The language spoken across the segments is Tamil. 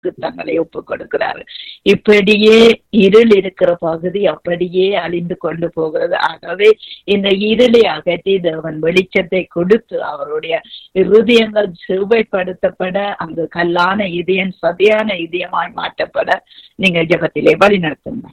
தங்களை ஒப்புக் கொடுக்கிறார்கள் இப்படியே இருள் இருக்கிற பகுதி அப்படியே அழிந்து கொண்டு போகிறது ஆகவே இந்த இருளை அகற்றி தேவன் வெளிச்சத்தை கொடுத்து அவருடைய இருதயங்கள் சிறுவைப்படுத்தப்பட அந்த கல்லான இதயம் சதியான இதயமாய் மாற்றப்பட நீங்க ஜெபத்திலே வழி நடத்துங்க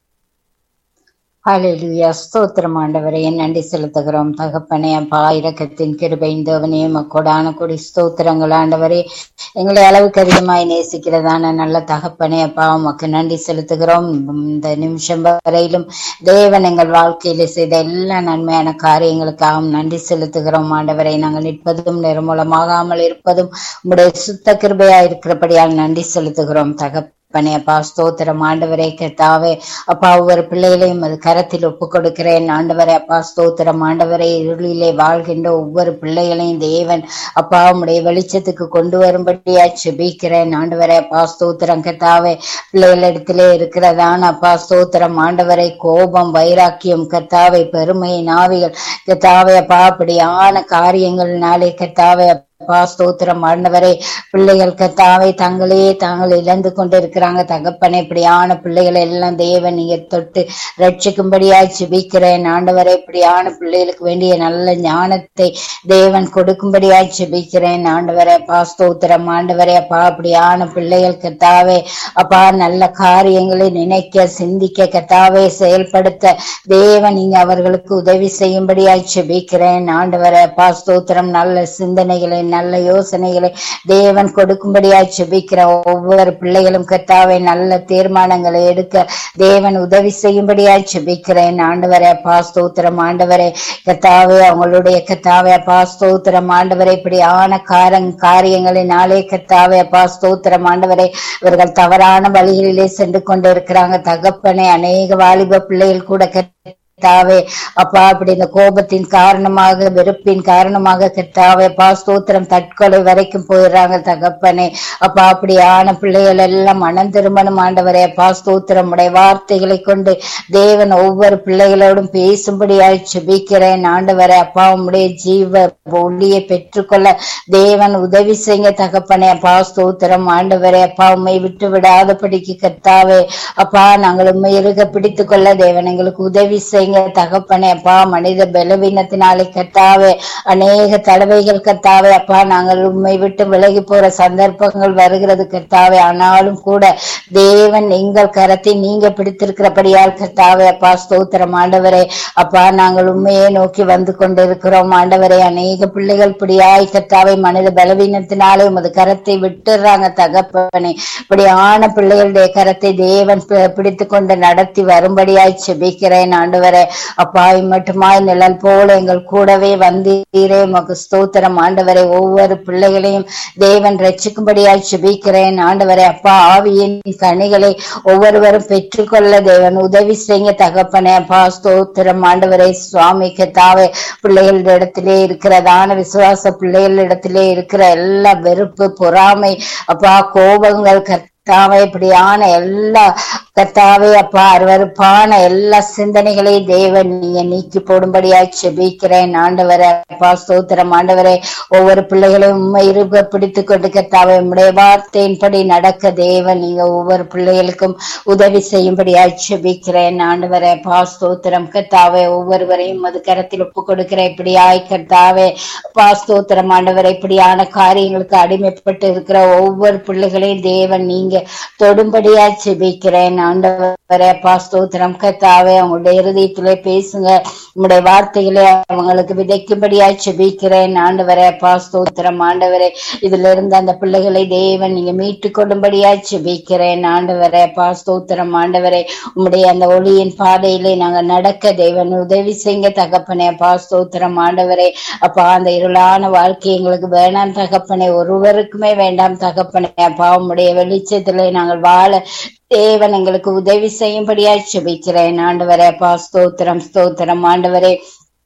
ஹalleluya ஸ்தோத்திரம் ஆண்டவரே நன்றி செலுத்துகிறோம் தகப்பனே அப்பா இரக்கத்தின் கிருபை தேவனே கொடான கொடி ஸ்தோத்திரங்கள் ஆண்டவரே எங்களை அளவுக்கு அதிகமாய் நேசிக்கிறதான நல்ல தகப்பனே அப்பா உமக்கு நன்றி செலுத்துகிறோம் இந்த நிமிஷம் வரையிலும் தேவன் எங்கள் வாழ்க்கையில செய்த எல்லா நன்மையான காரியங்களுக்காகவும் நன்றி செலுத்துகிறோம் ஆண்டவரை நாங்கள் நிற்பதும் நிர்மூலமாகாமல் இருப்பதும் உங்களுடைய சுத்த கிருபையா இருக்கிறபடியால் நன்றி செலுத்துகிறோம் தகப்ப பண்ணி அப்பா ஸ்தோத்திரம் ஆண்டவரே கத்தாவே அப்பா ஒவ்வொரு பிள்ளைகளையும் அது கரத்தில் ஒப்பு கொடுக்கிறேன் ஆண்டவரே அப்பா ஸ்தோத்திரம் ஆண்டவரே இருளிலே வாழ்கின்ற ஒவ்வொரு பிள்ளைகளையும் தேவன் அப்பா உடைய வெளிச்சத்துக்கு கொண்டு வரும்படியா செபிக்கிறேன் ஆண்டவரே அப்பா ஸ்தோத்திரம் கத்தாவே பிள்ளைகளிடத்திலே இருக்கிறதான அப்பா ஸ்தோத்திரம் ஆண்டவரை கோபம் வைராக்கியம் கத்தாவை பெருமை நாவிகள் கத்தாவே அப்பா அப்படியான காரியங்கள்னாலே கத்தாவே அப்பா ஸ்தோத்திரம் ஆண்டவரே பிள்ளைகள் கத்தாவை தங்களே தாங்கள் இழந்து கொண்டிருக்கிறாங்க தகப்பனே இப்படியான பிள்ளைகளை எல்லாம் தேவன் நீங்க தொட்டு ரட்சிக்கும்படியாய் செபிக்கிறேன் ஆண்டவரே இப்படியான பிள்ளைகளுக்கு வேண்டிய நல்ல ஞானத்தை தேவன் கொடுக்கும்படியாய் செபிக்கிறேன் ஆண்டவரே அப்பா ஸ்தோத்திரம் ஆண்டவரே அப்பா அப்படியான பிள்ளைகள் கத்தாவே அப்பா நல்ல காரியங்களை நினைக்க சிந்திக்க கத்தாவே செயல்படுத்த தேவன் நீங்க அவர்களுக்கு உதவி செய்யும்படியாய் செபிக்கிறேன் ஆண்டவரே அப்பா ஸ்தோத்திரம் நல்ல சிந்தனைகளை நல்ல யோசனைகளை தேவன் கொடுக்கும்படியாய் செபிக்கிற ஒவ்வொரு பிள்ளைகளும் கத்தாவே நல்ல தீர்மானங்களை எடுக்க தேவன் உதவி செய்யும்படியாய் செபிக்கிறேன் ஆண்டவரே அப்பா ஸ்தோத்திரம் ஆண்டவரே கத்தாவே அவங்களுடைய கத்தாவே அப்பா ஸ்தோத்திரம் ஆண்டவரே இப்படியான காரங் காரியங்களினாலே கத்தாவே அப்பா ஸ்தோத்திரம் ஆண்டவரே இவர்கள் தவறான வழிகளிலே சென்று கொண்டு இருக்கிறாங்க தகப்பனே அநேக வாலிப பிள்ளைகள் கூட கத்தாவே அப்பா அப்படி இந்த கோபத்தின் காரணமாக வெறுப்பின் காரணமாக கத்தாவே அப்பா ஸ்தோத்திரம் தற்கொலை வரைக்கும் போயிடுறாங்க தகப்பனே அப்பா அப்படியான பிள்ளைகள் எல்லாம் மனம் திருமணம் ஆண்டவரே அப்பா ஸ்தோத்திரம் உடைய வார்த்தைகளை கொண்டு தேவன் ஒவ்வொரு பிள்ளைகளோடும் பேசும்படியாய் செபிக்கிறேன் ஆண்டவரே அப்பா உம்முடைய ஜீவ ஒளியை பெற்றுக்கொள்ள தேவன் உதவி செய்ய தகப்பனே அப்பா ஸ்தோத்திரம் ஆண்டவரே அப்பா உண்மை விட்டு விடாதபடிக்கு கத்தாவே அப்பா நாங்கள் உண்மை இருக பிடித்துக் கொள்ள தேவன் எங்களுக்கு உதவி செய்ய தகப்பனே அப்பா மனித பலவீனத்தினாலே கத்தாவே அநேக தடவைகள் கத்தாவே அப்பா நாங்கள் உண்மை விட்டு விலகி போற சந்தர்ப்பங்கள் வருகிறது கத்தாவே ஆனாலும் கூட தேவன் எங்கள் கரத்தை நீங்க பிடித்திருக்கிறபடியால் கத்தாவே அப்பா ஸ்தோத்திரம் ஆண்டவரே அப்பா நாங்கள் உண்மையை நோக்கி வந்து கொண்டிருக்கிறோம் ஆண்டவரே அநேக பிள்ளைகள் பிடியாய் கத்தாவே மனித பலவீனத்தினாலே உமது கரத்தை விட்டுறாங்க தகப்பனே இப்படியான பிள்ளைகளுடைய கரத்தை தேவன் பிடித்து கொண்டு நடத்தி வரும்படியாய் செபிக்கிறேன் ஆண்டவரே அப்பாய் மட்டுமாய் நிழல் போல எங்கள் கூடவே வந்தீரே உமக்கு ஸ்தோத்திரம் ஆண்டவரை ஒவ்வொரு பிள்ளைகளையும் தேவன் ரட்சிக்கும்படியாய் செபிக்கிறேன் ஆண்டவரே அப்பா ஆவியின் கனிகளை ஒவ்வொருவரும் பெற்றுக்கொள்ள தேவன் உதவி செய்ய தகப்பனே அப்பா ஸ்தோத்திரம் ஆண்டவரை சுவாமி கத்தாவே பிள்ளைகளிடத்திலே இருக்கிறதான விசுவாச பிள்ளைகளிடத்திலே இருக்கிற எல்லா வெறுப்பு பொறாமை அப்பா கோபங்கள் கத்தாவே இப்படியான எல்லா கத்தாவே அப்பா அருவருப்பான எல்லா சிந்தனைகளையும் தேவன் நீங்க நீக்கி போடும்படியாய் செபிக்கிறேன் ஆண்டவரே அப்பா ஸ்தோத்திரம் ஆண்டவரே ஒவ்வொரு பிள்ளைகளையும் உண்மை இருக பிடித்து கொண்டு கத்தாவே உம்முடைய வார்த்தையின்படி நடக்க தேவன் நீங்க ஒவ்வொரு பிள்ளைகளுக்கும் உதவி செய்யும்படியாய் செபிக்கிறேன் ஆண்டவரே அப்பா ஸ்தோத்திரம் கத்தாவே ஒவ்வொருவரையும் அது கரத்தில் ஒப்பு கொடுக்கிற இப்படியாய் கத்தாவே அப்பா ஸ்தோத்திரம் ஆண்டவரை இப்படியான காரியங்களுக்கு அடிமைப்பட்டு இருக்கிற ஒவ்வொரு பிள்ளைகளையும் தேவன் நீங்க தொடும்படியாய் செபிக்கிறேன் ஆண்டவரே அப்பா ஸ்தோத்திரம் கத்தாவே அவங்களுடைய இருதயத்திலே பேசுங்க உங்களுடைய வார்த்தைகளை அவங்களுக்கு விதைக்கும்படியாய் செபிக்கிறேன் ஆண்டவரே அப்பா ஸ்தோத்திரம் ஆண்டவரே இதுல இருந்து அந்த பிள்ளைகளை தேவன் நீங்க மீட்டு கொள்ளும்படியாய் செபிக்கிறேன் ஆண்டவரே அப்பா ஸ்தோத்திரம் ஆண்டவரே உங்களுடைய அந்த ஒளியின் பாதையிலே நாங்க நடக்க தேவன் உதவி செய்ய தகப்பனே அப்பா ஸ்தோத்திரம் ஆண்டவரே அப்பா அந்த இருளான வாழ்க்கை எங்களுக்கு வேணாம் தகப்பனே ஒருவருக்குமே வேண்டாம் தகப்பனே அப்பா உம்முடைய வெளிச்சத்திலே நாங்கள் வாழ தேவன் எங்களுக்கு உதவி செய்யும்படியாய் செபிக்கிறேன் ஆண்டவரே அப்பா ஸ்தோத்திரம் ஸ்தோத்திரம் ஆண்டவரே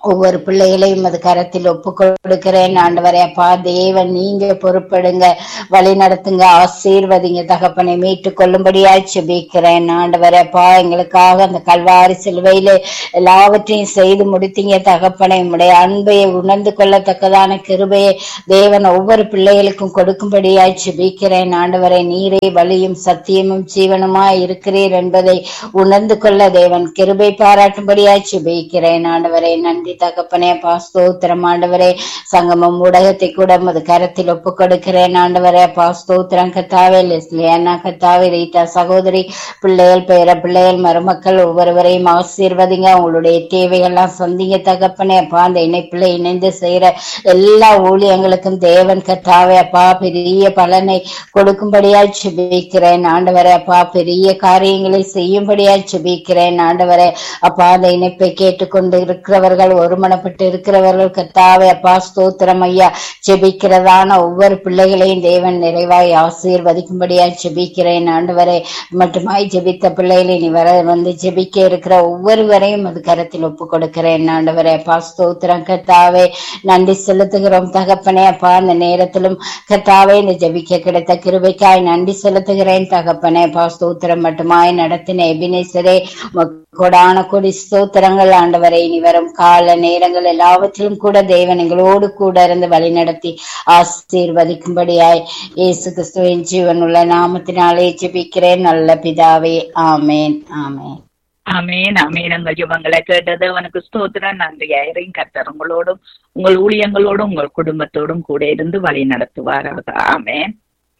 ஒவ்வொரு பிள்ளைகளையும் அது கரத்தில் ஒப்பு கொடுக்கிறேன் ஆண்டவரே அப்பா தேவன் நீங்க பொறுப்படுங்க வழி நடத்துங்க ஆசீர்வதிங்க தகப்பனை மீட்டுக் கொள்ளும்படியாய் செபிக்கிறேன் ஆண்டவரே அப்பா எங்களுக்காக அந்த கல்வாரி சிலுவையிலே எல்லாவற்றையும் செய்து முடித்தீங்க தகப்பனை உடைய அன்பை உணர்ந்து கொள்ளத்தக்கதான கிருபையை தேவன் ஒவ்வொரு பிள்ளைகளுக்கும் கொடுக்கும்படியாய் செபிக்கிறேன் ஆண்டவரை நீரே வழியும் சத்தியமும் ஜீவனுமாய் இருக்கிறீர் என்பதை உணர்ந்து கொள்ள தேவன் கிருபை பாராட்டும்படியாய் செபிக்கிறேன் ஆண்டவரே நன்றி தகப்பனே அப்பா ஸ்தோத்திரம் ஆண்டவரே சங்கமம் ஊடகத்தை கூட உமது கரத்தில் ஒப்பு கொடுக்கிறேன் ஆண்டவரே அப்பா ஸ்தோத்திரம் கத்தாவே லெஸ்லியானா கத்தாவே ரீட்டா சகோதரி பிள்ளைகள் பேர பிள்ளைகள் மருமக்கள் ஒவ்வொருவரையும் ஆசீர்வதிங்க உங்களுடைய தேவைகள்லாம் சொந்தீங்க தகப்பனே அப்பா அந்த இணைப்புல இணைந்து செய்யற எல்லா ஊழியங்களுக்கும் தேவன் கத்தாவே அப்பா பெரிய பலனை கொடுக்கும்படியாய் செபிக்கிறேன் ஆண்டவரே அப்பா பெரிய காரியங்களை செய்யும்படியாய் செபிக்கிறேன் ஆண்டவரே அப்பா அந்த இணைப்பை கேட்டுக்கொண்டு இருக்கிறவர்கள் ஒருமனப்பட்டு இருக்கிறவர்கள் கத்தாவே அப்பா ஸ்தோத்திரம் ஐயா செபிக்கிறதான ஒவ்வொரு பிள்ளைகளையும் தேவன் நிறைவாய் ஆசீர்வதிக்கும்படியாய் செபிக்கிறேன் ஆண்டவரே மட்டுமாய் ஜெபித்த பிள்ளைகளை நீ வர வந்து ஜெபிக்க இருக்கிற ஒவ்வொருவரையும் அது கரத்தில் ஒப்பு கொடுக்கிறேன் ஆண்டவரே அப்பா ஸ்தோத்திரம் கத்தாவே நன்றி செலுத்துகிறோம் தகப்பனே அப்பா அந்த நேரத்திலும் கத்தாவே இந்த ஜெபிக்க கிடைத்த கிருபைக்காய் நன்றி செலுத்துகிறேன் தகப்பனே அப்பா ஸ்தோத்திரம் மட்டுமாய் நடத்தின எபினேசரே உமக்கு கொடான கொடி ஸ்தோத்திரங்கள் ஆண்டவரை இனி வரும் கால நேரங்கள் எல்லாவற்றிலும் கூட தேவன் எங்களோடு கூட இருந்து வழி நடத்தி ஆசீர்வதிக்கும்படியாய் இயேசு கிறிஸ்துவின் ஜீவனுள்ள நாமத்தினாலே ஜெபிக்கிறேன் நல்ல பிதாவே ஆமேன் ஆமேன் அமேன் அமேன் உங்கள் ஜெபங்களை கேட்டது அவனுக்கு ஸ்தோத்திரம் நன்றியாயிரம் கர்த்தர் உங்களோடும் உங்கள் ஊழியங்களோடும் உங்கள் குடும்பத்தோடும் கூட இருந்து வழி நடத்துவாராக ஆமேன்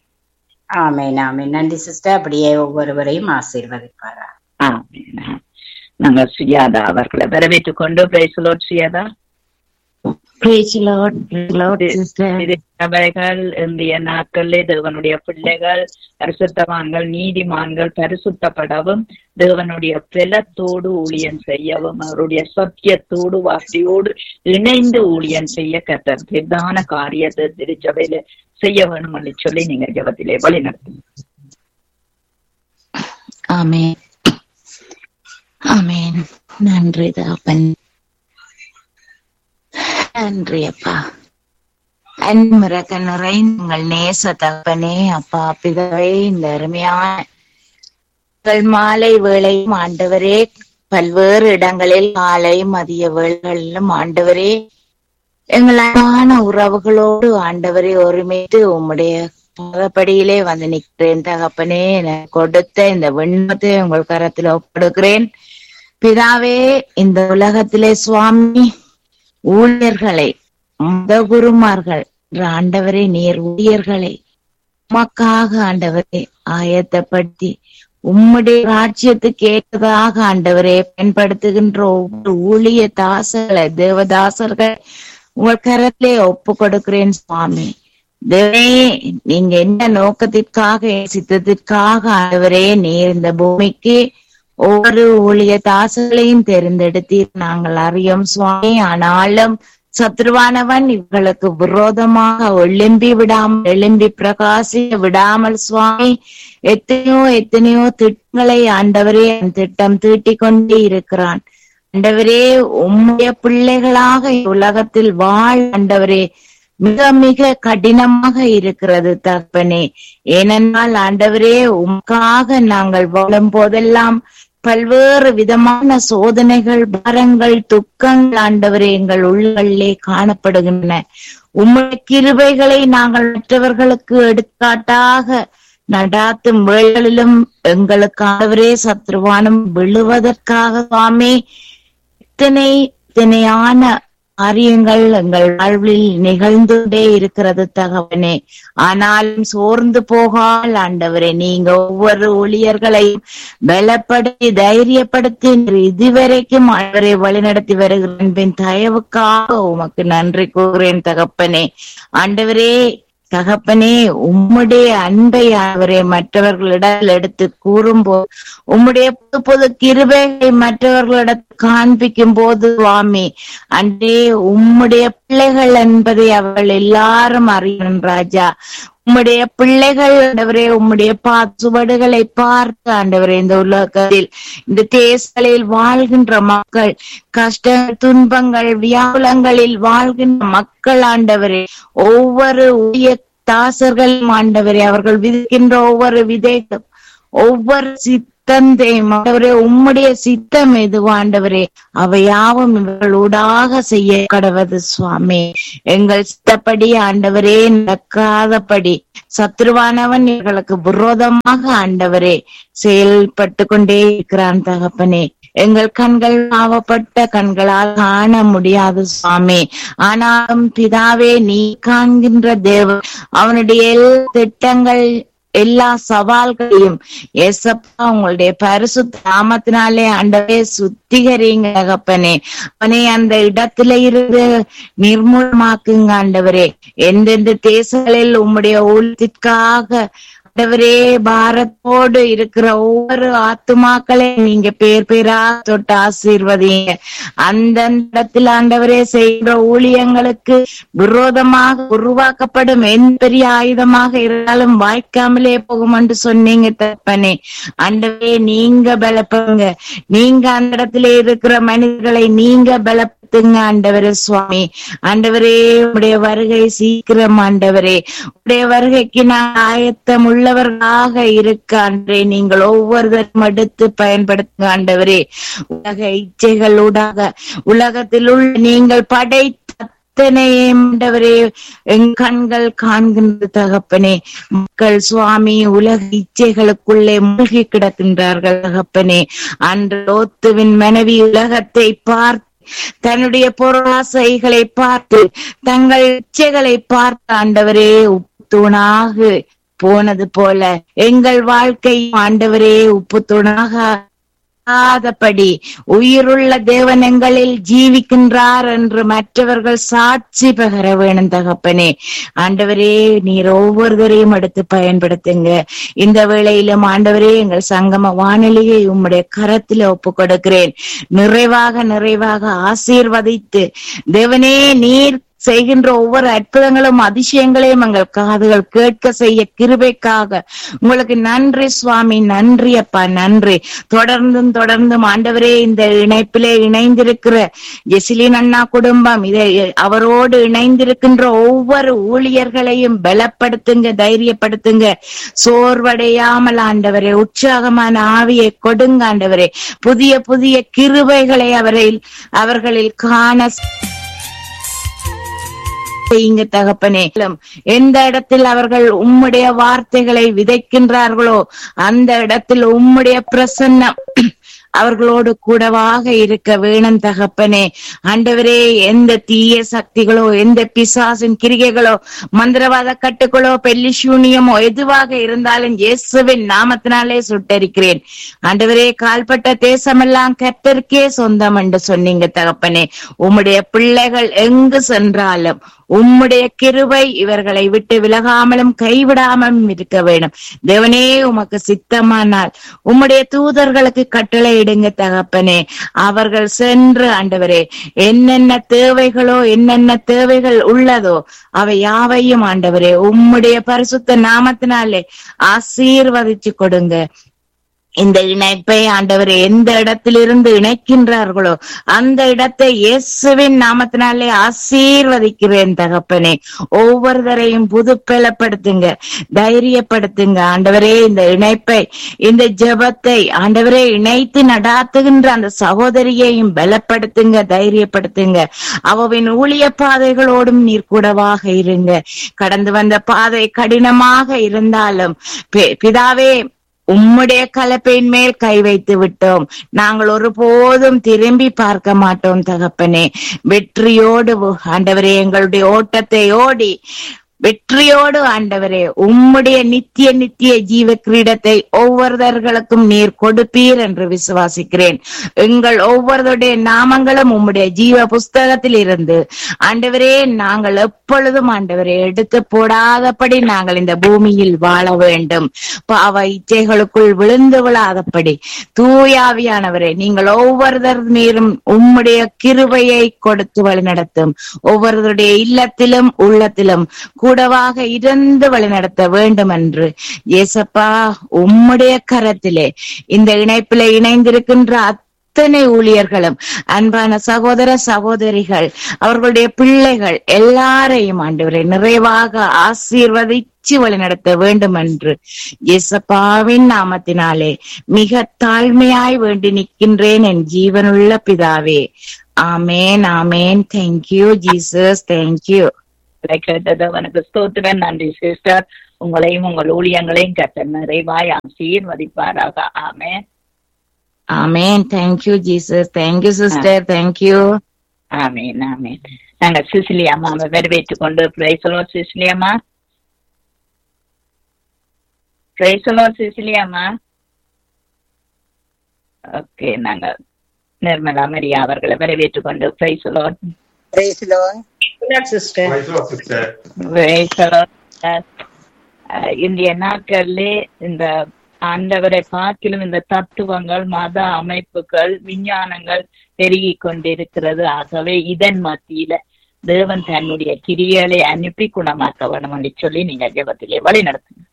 ஆமேன் ஆமேன் நன்றி சிஸ்டர் அப்படியே ஒவ்வொருவரையும் ஆசீர்வதிப்பாரா ஆமேன் நாங்கள் சுயாதா அவர்களை வரவேற்றுக் கொண்டு பிரைசலோட் சுயாதா Praise the Lord, praise the Lord, sister. இது சபைகள் இந்திய நாட்களில் தேவனுடைய பிள்ளைகள் பரிசுத்தவான்கள் நீதிமான்கள் பரிசுத்தப்படவும் தேவனுடைய பிளத்தோடு ஊழியம் செய்யவும் அவருடைய சத்தியத்தோடு வார்த்தையோடு இணைந்து ஊழியம் செய்ய கத்தர் பிரதான காரியத்தை திருச்சபையில செய்ய வேணும் என்று சொல்லி நீங்க ஜபத்திலே வழி நடத்துங்க ஆமென் ஆமென் நன்றி தகப்பன் நன்றி அப்பா அன்பிறக்க நிறைந்த உங்கள் நேச தகப்பனே அப்பா பிதாவே இந்த அருமையான உங்கள் மாலை வேளையும் ஆண்டவரே பல்வேறு இடங்களில் காலை மதிய வேளைகளிலும் ஆண்டவரே எங்களான உறவுகளோடு ஆண்டவரை ஒருமித்து உம்முடைய பாதப்படியிலே வந்து நிற்கிறேன் தகப்பனே எனக்கு கொடுத்த இந்த விண்ணத்தை உங்கள் கரத்தில் ஒப்படுகிறேன் பிதாவே இந்த உலகத்திலே சுவாமி ஊழியர்களை மத குருமார்கள் ஆண்டவரே நீர் ஊழியர்களை உமக்காக ஆண்டவரே ஆயத்தப்படுத்தி உம்முடைய ராஜ்யத்துக்கு ஏற்றதாக ஆண்டவரே பயன்படுத்துகின்ற ஒவ்வொரு ஊழிய தாசர்களை தேவதாசர்கள் உங்கள் கரத்திலே ஒப்பு கொடுக்கிறேன் சுவாமி தேவனே நீங்க என்ன நோக்கத்திற்காக சித்தத்திற்காக ஆண்டவரே நீர் இந்த பூமிக்கு ஒவ்வொரு ஊழிய தாசர்களையும் தெரிந்தெடுத்தீர் நாங்கள் அறியோம் சுவாமி ஆனாலும் சத்ருவானவன் இவர்களுக்கு விரோதமாக எழும்பி விடாமல் எழும்பி பிரகாசிக்க விடாமல் சுவாமி எத்தனையோ எத்தனையோ திட்டங்களை ஆண்டவரே அந்த திட்டம் தீட்டிக் கொண்டே இருக்கிறான் ஆண்டவரே உம்முடைய பிள்ளைகளாக உலகத்தில் வாழ் ஆண்டவரே மிக மிக கடினமாக இருக்கிறது தகப்பனே ஏனென்றால் ஆண்டவரே உமக்காக நாங்கள் வாழும் போதெல்லாம் பல்வேறு விதமான சோதனைகள் பாரங்கள் துக்கங்கள் ஆண்டவரே எங்கள் உள்ளங்களிலே காணப்படுகின்றன உம்முடைய கிருபைகளை நாங்கள் மற்றவர்களுக்கு எடுத்துக்காட்டாக நடாத்தும் வேளைகளிலும் எங்களுக்கு ஆண்டவரே சத்ருவானம் விழுவதற்காக சுவாமி இத்தனை இத்தனையான காரியங்கள் எங்கள் வாழ்வில் நிகழ்ந்துட்டே இருக்கிறது தகவனே ஆனாலும் சோர்ந்து போகால் ஆண்டவரே நீங்க ஒவ்வொரு ஊழியர்களையும் பலப்படுத்தி தைரியப்படுத்தி இதுவரைக்கும் அவரை வழிநடத்தி வருகிறேன் பின் தயவுக்காக உமக்கு நன்றி கூறுகிறேன் தகப்பனே ஆண்டவரே தகப்பனே உம்முடைய அன்பை அவரை மற்றவர்களிடம் எடுத்து கூறும்போது உம்முடைய புது புது கிருபைகளை மற்றவர்களிடத்தில் காண்பிக்கும் போது சுவாமி அன்றே உம்முடைய பிள்ளைகள் என்பதை அவள் எல்லாரும் அறியணும் ராஜா உம்முடைய பிள்ளைகள் ஆண்டவரே உம்முடைய பாசுவடுகளை பார்த்து ஆண்டவரே இந்த உலகத்தில் இந்த தேசங்களில் வாழ்கின்ற மக்கள் கஷ்ட துன்பங்கள் வியாகுலங்களில் வாழ்கின்ற மக்கள் ஆண்டவரே ஒவ்வொரு ஊழிய தாசர்களும் ஆண்டவரே அவர்கள் விதைக்கின்ற ஒவ்வொரு விதைகளும் ஒவ்வொரு சித்தந்தையும் ஆண்டவரே உம்முடைய சித்தம் எதுவோ ஆண்டவரே அவையாவும் இவர்களூடாக செய்ய கடவது சுவாமி எங்கள் சித்தப்படி ஆண்டவரே நடக்காதபடி சத்ருவானவன் இவர்களுக்கு விரோதமாக ஆண்டவரே செயல்பட்டு கொண்டே இருக்கிறான் தகப்பனே எங்கள் கண்கள் பாவப்பட்ட கண்களால் காண முடியாது சுவாமி ஆனாலும் பிதாவே நீ காண்கின்ற தேவன் அவனுடைய எல்லா திட்டங்கள் எல்லா சவால்களையும் ஏசப்பா உங்களுடைய பரிசுத்த நாமத்தினாலே ஆண்டவே சுத்திகரிங்க தகப்பனே அவனை அந்த இடத்துல இருந்து நிர்மூலமாக்குங்க ஆண்டவரே எந்தெந்த தேசங்களில் உம்முடைய ஊழத்திற்காக ஆண்டவரே பாரத்தோடு இருக்கிற ஒவ்வொரு ஆத்துமாக்களையும் நீங்க பேர் பேரா தொட்டு ஆசீர்வதிங்க அந்த இடத்தில் ஆண்டவரே செய்கிற ஊழியங்களுக்கு விரோதமாக உருவாக்கப்படும் எந்த பெரிய ஆயுதமாக இருந்தாலும் வாய்க்காமலே போகும் என்று சொன்னீங்க தப்பனே ஆண்டவரே நீங்க பலப்படுங்க நீங்க அந்த இடத்துல இருக்கிற மனிதர்களை நீங்க பலப்படுத்துங்க ஆண்டவரே சுவாமி ஆண்டவரே உடைய வருகை சீக்கிரம் ஆண்டவரே உடைய வருகைக்கு நான் ஆயத்தம் உள்ளவர்களாக இருக்க ஆண்டே நீங்கள் ஒவ்வொருவரும் எடுத்து பயன்படுத்துங்க ஆண்டவரே உலக இச்சைகளூடாக உலகத்தில் உள்ள நீங்கள் படைத்த அத்தனையும் ஆண்டவரே என் கண்கள் காண்கின்ற தகப்பனே மக்கள் சுவாமி உலக இச்சைகளுக்குள்ளே மூழ்கி கிடக்கின்றார்கள் தகப்பனே அன்று லோத்துவின் மனைவி உலகத்தை பார்த்து தன்னுடைய பொருளாசைகளை பார்த்து தங்கள் இச்சைகளை பார்த்து ஆண்டவரே உப்புத்தூணாக போனது போல எங்கள் வாழ்க்கை ஆண்டவரே உப்புத்தூணாக ஆதபடி உயிருள்ள தேவன் எங்களில் ஜீவிக்கின்றார் என்று மற்றவர்கள் சாட்சி பகர வேணும் தகப்பனே ஆண்டவரே நீர் ஒவ்வொருவரையும் எடுத்து பயன்படுத்துங்க இந்த வேளையிலும் ஆண்டவரே எங்கள் சங்கம வானொலியை உம்முடைய கரத்தில் ஒப்பு கொடுக்கிறேன் நிறைவாக நிறைவாக ஆசீர்வதித்து தேவனே நீர் செய்கின்ற ஒவ்வொரு அற்புதங்களும் அதிசயங்களையும் எங்கள் காதுகள் கேட்க செய்ய கிருபைக்காக உங்களுக்கு நன்றி சுவாமி நன்றி அப்பா நன்றி தொடர்ந்தும் தொடர்ந்தும் ஆண்டவரே இந்த இணைப்பிலே இணைந்திருக்கிற ஜெசிலின் அண்ணா குடும்பம் இதை அவரோடு இணைந்திருக்கின்ற ஒவ்வொரு ஊழியர்களையும் பலப்படுத்துங்க தைரியப்படுத்துங்க சோர்வடையாமல் ஆண்டவரே உற்சாகமான ஆவியை கொடுங்க ஆண்டவரே புதிய புதிய கிருபைகளை அவரில் அவர்களில் காண செய்யுங்க தகப்பனே எந்த இடத்தில் அவர்கள் உம்முடைய வார்த்தைகளை விதைக்கின்றார்களோ அந்த இடத்தில் உம்முடைய பிரசன்னம் அவர்களோடு கூடவாக இருக்க வேணும் தகப்பனே ஆண்டவரே எந்த தீய சக்திகளோ எந்த பிசாசின் கிரிகைகளோ மந்திரவாத கட்டுகளோ பெல்லி சூனியமோ எதுவாக இருந்தாலும் இயேசுவின் நாமத்தினாலே சுட்டரிக்கிறேன் ஆண்டவரே கால்பட்ட தேசமெல்லாம் கர்த்தருக்கே சொந்தம் என்று சொன்னீங்க தகப்பனே உம்முடைய பிள்ளைகள் எங்கு சென்றாலும் உம்முடைய கிருபை இவர்களை விட்டு விலகாமலும் கைவிடாமலும் இருக்க வேண்டும் தேவனே உமக்கு சித்தமானால் உம்முடைய தூதர்களுக்கு கட்டளை இடுங்க தகப்பனே அவர்கள் சென்று ஆண்டவரே என்னென்ன தேவைகளோ என்னென்ன தேவைகள் உள்ளதோ அவை யாவையும் ஆண்டவரே உம்முடைய பரிசுத்த நாமத்தினாலே ஆசீர்வதிச்சு கொடுங்க இந்த இணைப்பை ஆண்டவர் எந்த இடத்திலிருந்து இணைக்கின்றார்களோ அந்த இடத்தை இயேசுவின் நாமத்தினாலே ஆசீர்வதிக்கிறேன் தகப்பனே ஒவ்வொருவரையும் புதுப்பலப்படுத்துங்க தைரியப்படுத்துங்க ஆண்டவரே இந்த இணைப்பை இந்த ஜெபத்தை ஆண்டவரே இணைத்து நடாத்துகின்ற அந்த சகோதரியையும் பலப்படுத்துங்க தைரியப்படுத்துங்க அவவின் ஊழிய பாதைகளோடும் நீர் கூடவாக இருங்க கடந்து வந்த பாதை கடினமாக இருந்தாலும் பி- பிதாவே உம்முடைய கலப்பையின் மேல் கை வைத்து விட்டோம் நாங்கள் ஒருபோதும் திரும்பி பார்க்க மாட்டோம் தகப்பனே வெற்றியோடு ஆண்டவரே எங்களுடைய ஓட்டத்தை ஓடி வெற்றியோடு ஆண்டவரே உம்முடைய நித்திய நித்திய ஜீவ கிரீடத்தை ஒவ்வொருவர்களுக்கும் நீர் கொடுப்பீர் என்று விசுவாசிக்கிறேன் எங்கள் ஒவ்வொருவருடைய நாமங்களும் உம்முடைய ஜீவ புஸ்தகத்தில் இருந்து ஆண்டவரே நாங்கள் எப்பொழுதும் ஆண்டவரே எடுத்து போடாதபடி நாங்கள் இந்த பூமியில் வாழ வேண்டும் பாவ இச்சைகளுக்குள் விழுந்து விழாதபடி தூயாவியானவரே நீங்கள் ஒவ்வொருவர் மீதும் உம்முடைய கிருபையை கொடுத்து வழிநடத்தும் ஒவ்வொருவருடைய இல்லத்திலும் உள்ளத்திலும் கூடவாக இருந்து வழிநடத்த வேண்டும் என்று ஏசப்பா உம்முடைய கரத்திலே இந்த இணைப்பிலே இணைந்திருக்கின்ற அத்தனை ஊழியர்களும் அன்பான சகோதர சகோதரிகள் அவர்களுடைய பிள்ளைகள் எல்லாரையும் ஆண்டவரை நிறைவாக ஆசீர்வதிச்சு வழிநடத்த வேண்டும் என்று இயேசப்பாவின் நாமத்தினாலே மிக தாழ்மையாய் வேண்டி நிற்கின்றேன் என் ஜீவனுள்ள பிதாவே ஆமேன் ஆமேன் தேங்க்யூ ஜீசஸ் தேங்க்யூ இதை கேட்டது அவனுக்கு ஸ்தோத்திரம் நன்றி சிஸ்டர் உங்களையும் உங்கள் ஊழியங்களையும் கட்ட நிறைவாய் ஆசீர்வதிப்பாராக ஆமே ஆமேன் thank you Jesus thank you sister thank you ஆமீன் ஆமீன் நாங்க சிசிலி அம்மாவை வரவேற்றுக் கொண்டு பிரைசலோ சிசிலி அம்மா பிரைசலோ சிசிலி அம்மா ஓகே நாங்க நிர்மலா மரியா அவர்களை வரவேற்றுக் கொண்டு பிரைசலோ Praise the Lord. sister. பிரைசலோ இந்திய நாட்களிலே இந்த ஆண்டவரை பார்க்கிலும் இந்த தத்துவங்கள் மத அமைப்புகள் விஞ்ஞானங்கள் பெருகிக் கொண்டிருக்கிறது ஆகவே இதன் மத்தியில தேவன் தன்னுடைய கிரியலை அனுப்பி குணமாக்க வேண்டும் என்று சொல்லி நீங்க ஜெபத்திலே வழி நடத்துங்க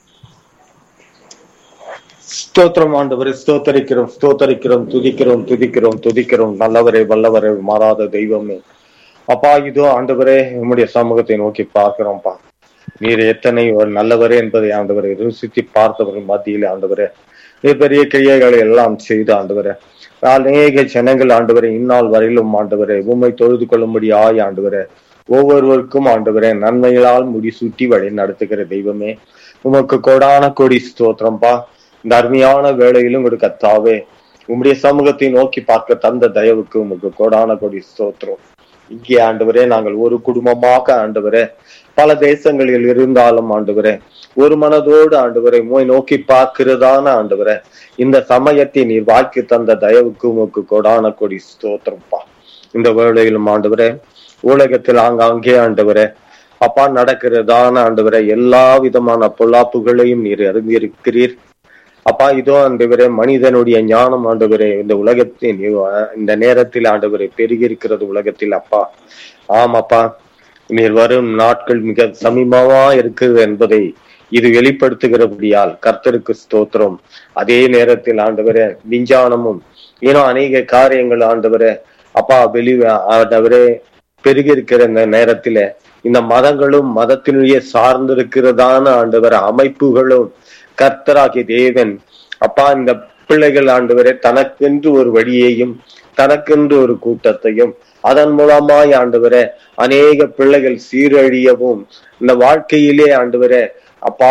ஸ்தோத்திரம் ஆண்டவரே ஸ்தோத்தரிக்கிறோம் ஸ்தோத்தரிக்கிறோம் துதிக்கிறோம் துதிக்கிறோம் துதிக்கிறோம் நல்லவரே வல்லவரே மாறாத தெய்வமே அப்பா இதோ ஆண்டவரே உம்முடைய சமூகத்தை நோக்கி பார்க்கிறோம்ப்பா நீர் எத்தனை ஒரு நல்லவரே என்பதை ஆண்டவரை ருசித்து பார்த்தவர்கள் மத்தியில் ஆண்டவரே மிகப்பெரிய கிரியைகளை எல்லாம் செய்து ஆண்டவரே அநேக ஜனங்கள் ஆண்டவரே இந்நாள் வரையிலும் ஆண்டவரே உண்மை தொழுது கொள்ளும்படி ஆய் ஆண்டவரே ஒவ்வொருவருக்கும் ஆண்டவரே நன்மைகளால் முடிசூட்டி வழி நடத்துகிற தெய்வமே உமக்கு கொடான கொடி ஸ்தோத்திரம்பா இந்த அருமையான வேளையிலும் ஒரு கத்தாவே உம்முடைய சமூகத்தை நோக்கி பார்க்க தந்த தயவுக்கு உமக்கு கோடான கொடி ஸ்தோத்திரம் இங்கே ஆண்டவரே நாங்கள் ஒரு குடும்பமாக ஆண்டவரே பல தேசங்களில் இருந்தாலும் ஆண்டவரே ஒரு மனதோடு ஆண்டவரை மோய் நோக்கி பார்க்கிறதான ஆண்டவரே இந்த சமயத்தை நீர் வாழ்க்கை தந்த தயவுக்கு உமக்கு கொடான கொடி ஸ்தோத்திரம்ப்பா இந்த வேளையிலும் ஆண்டவரே உலகத்தில் ஆங்காங்கே ஆண்டவரே அப்பா நடக்கிறதான ஆண்டவரே எல்லா விதமான பொல்லாப்புகளையும் நீர் அறிந்திருக்கிறீர் அப்பா இதோ ஆண்டவரே மனிதனுடைய ஞானம் ஆண்டவரே இந்த உலகத்தின் இந்த நேரத்தில் ஆண்டவரே பெருகி இருக்கிறது உலகத்தில் அப்பா ஆம் அப்பா நீர் வரும் நாட்கள் மிக சமீபமா இருக்குது என்பதை இது வெளிப்படுத்துகிறபடியால் கர்த்தருக்கு ஸ்தோத்திரம் அதே நேரத்தில் ஆண்டவரே விஞ்ஞானமும் இன்னும் அநேக காரியங்கள் ஆண்டவரே அப்பா வெளி ஆண்டவரே பெருகி இருக்கிற இந்த நேரத்தில இந்த மதங்களும் மதத்தினுடைய சார்ந்திருக்கிறதான ஆண்டவர் அமைப்புகளும் கர்த்தராகிய தேவன் அப்பா இந்த பிள்ளைகள் ஆண்டவரே தனக்கென்று ஒரு வழியையும் தனக்கென்று ஒரு கூட்டத்தையும் அதன் மூலமாய் ஆண்டவரே அநேக பிள்ளைகள் சீரழியவும் இந்த வாழ்க்கையிலே ஆண்டவரே அப்பா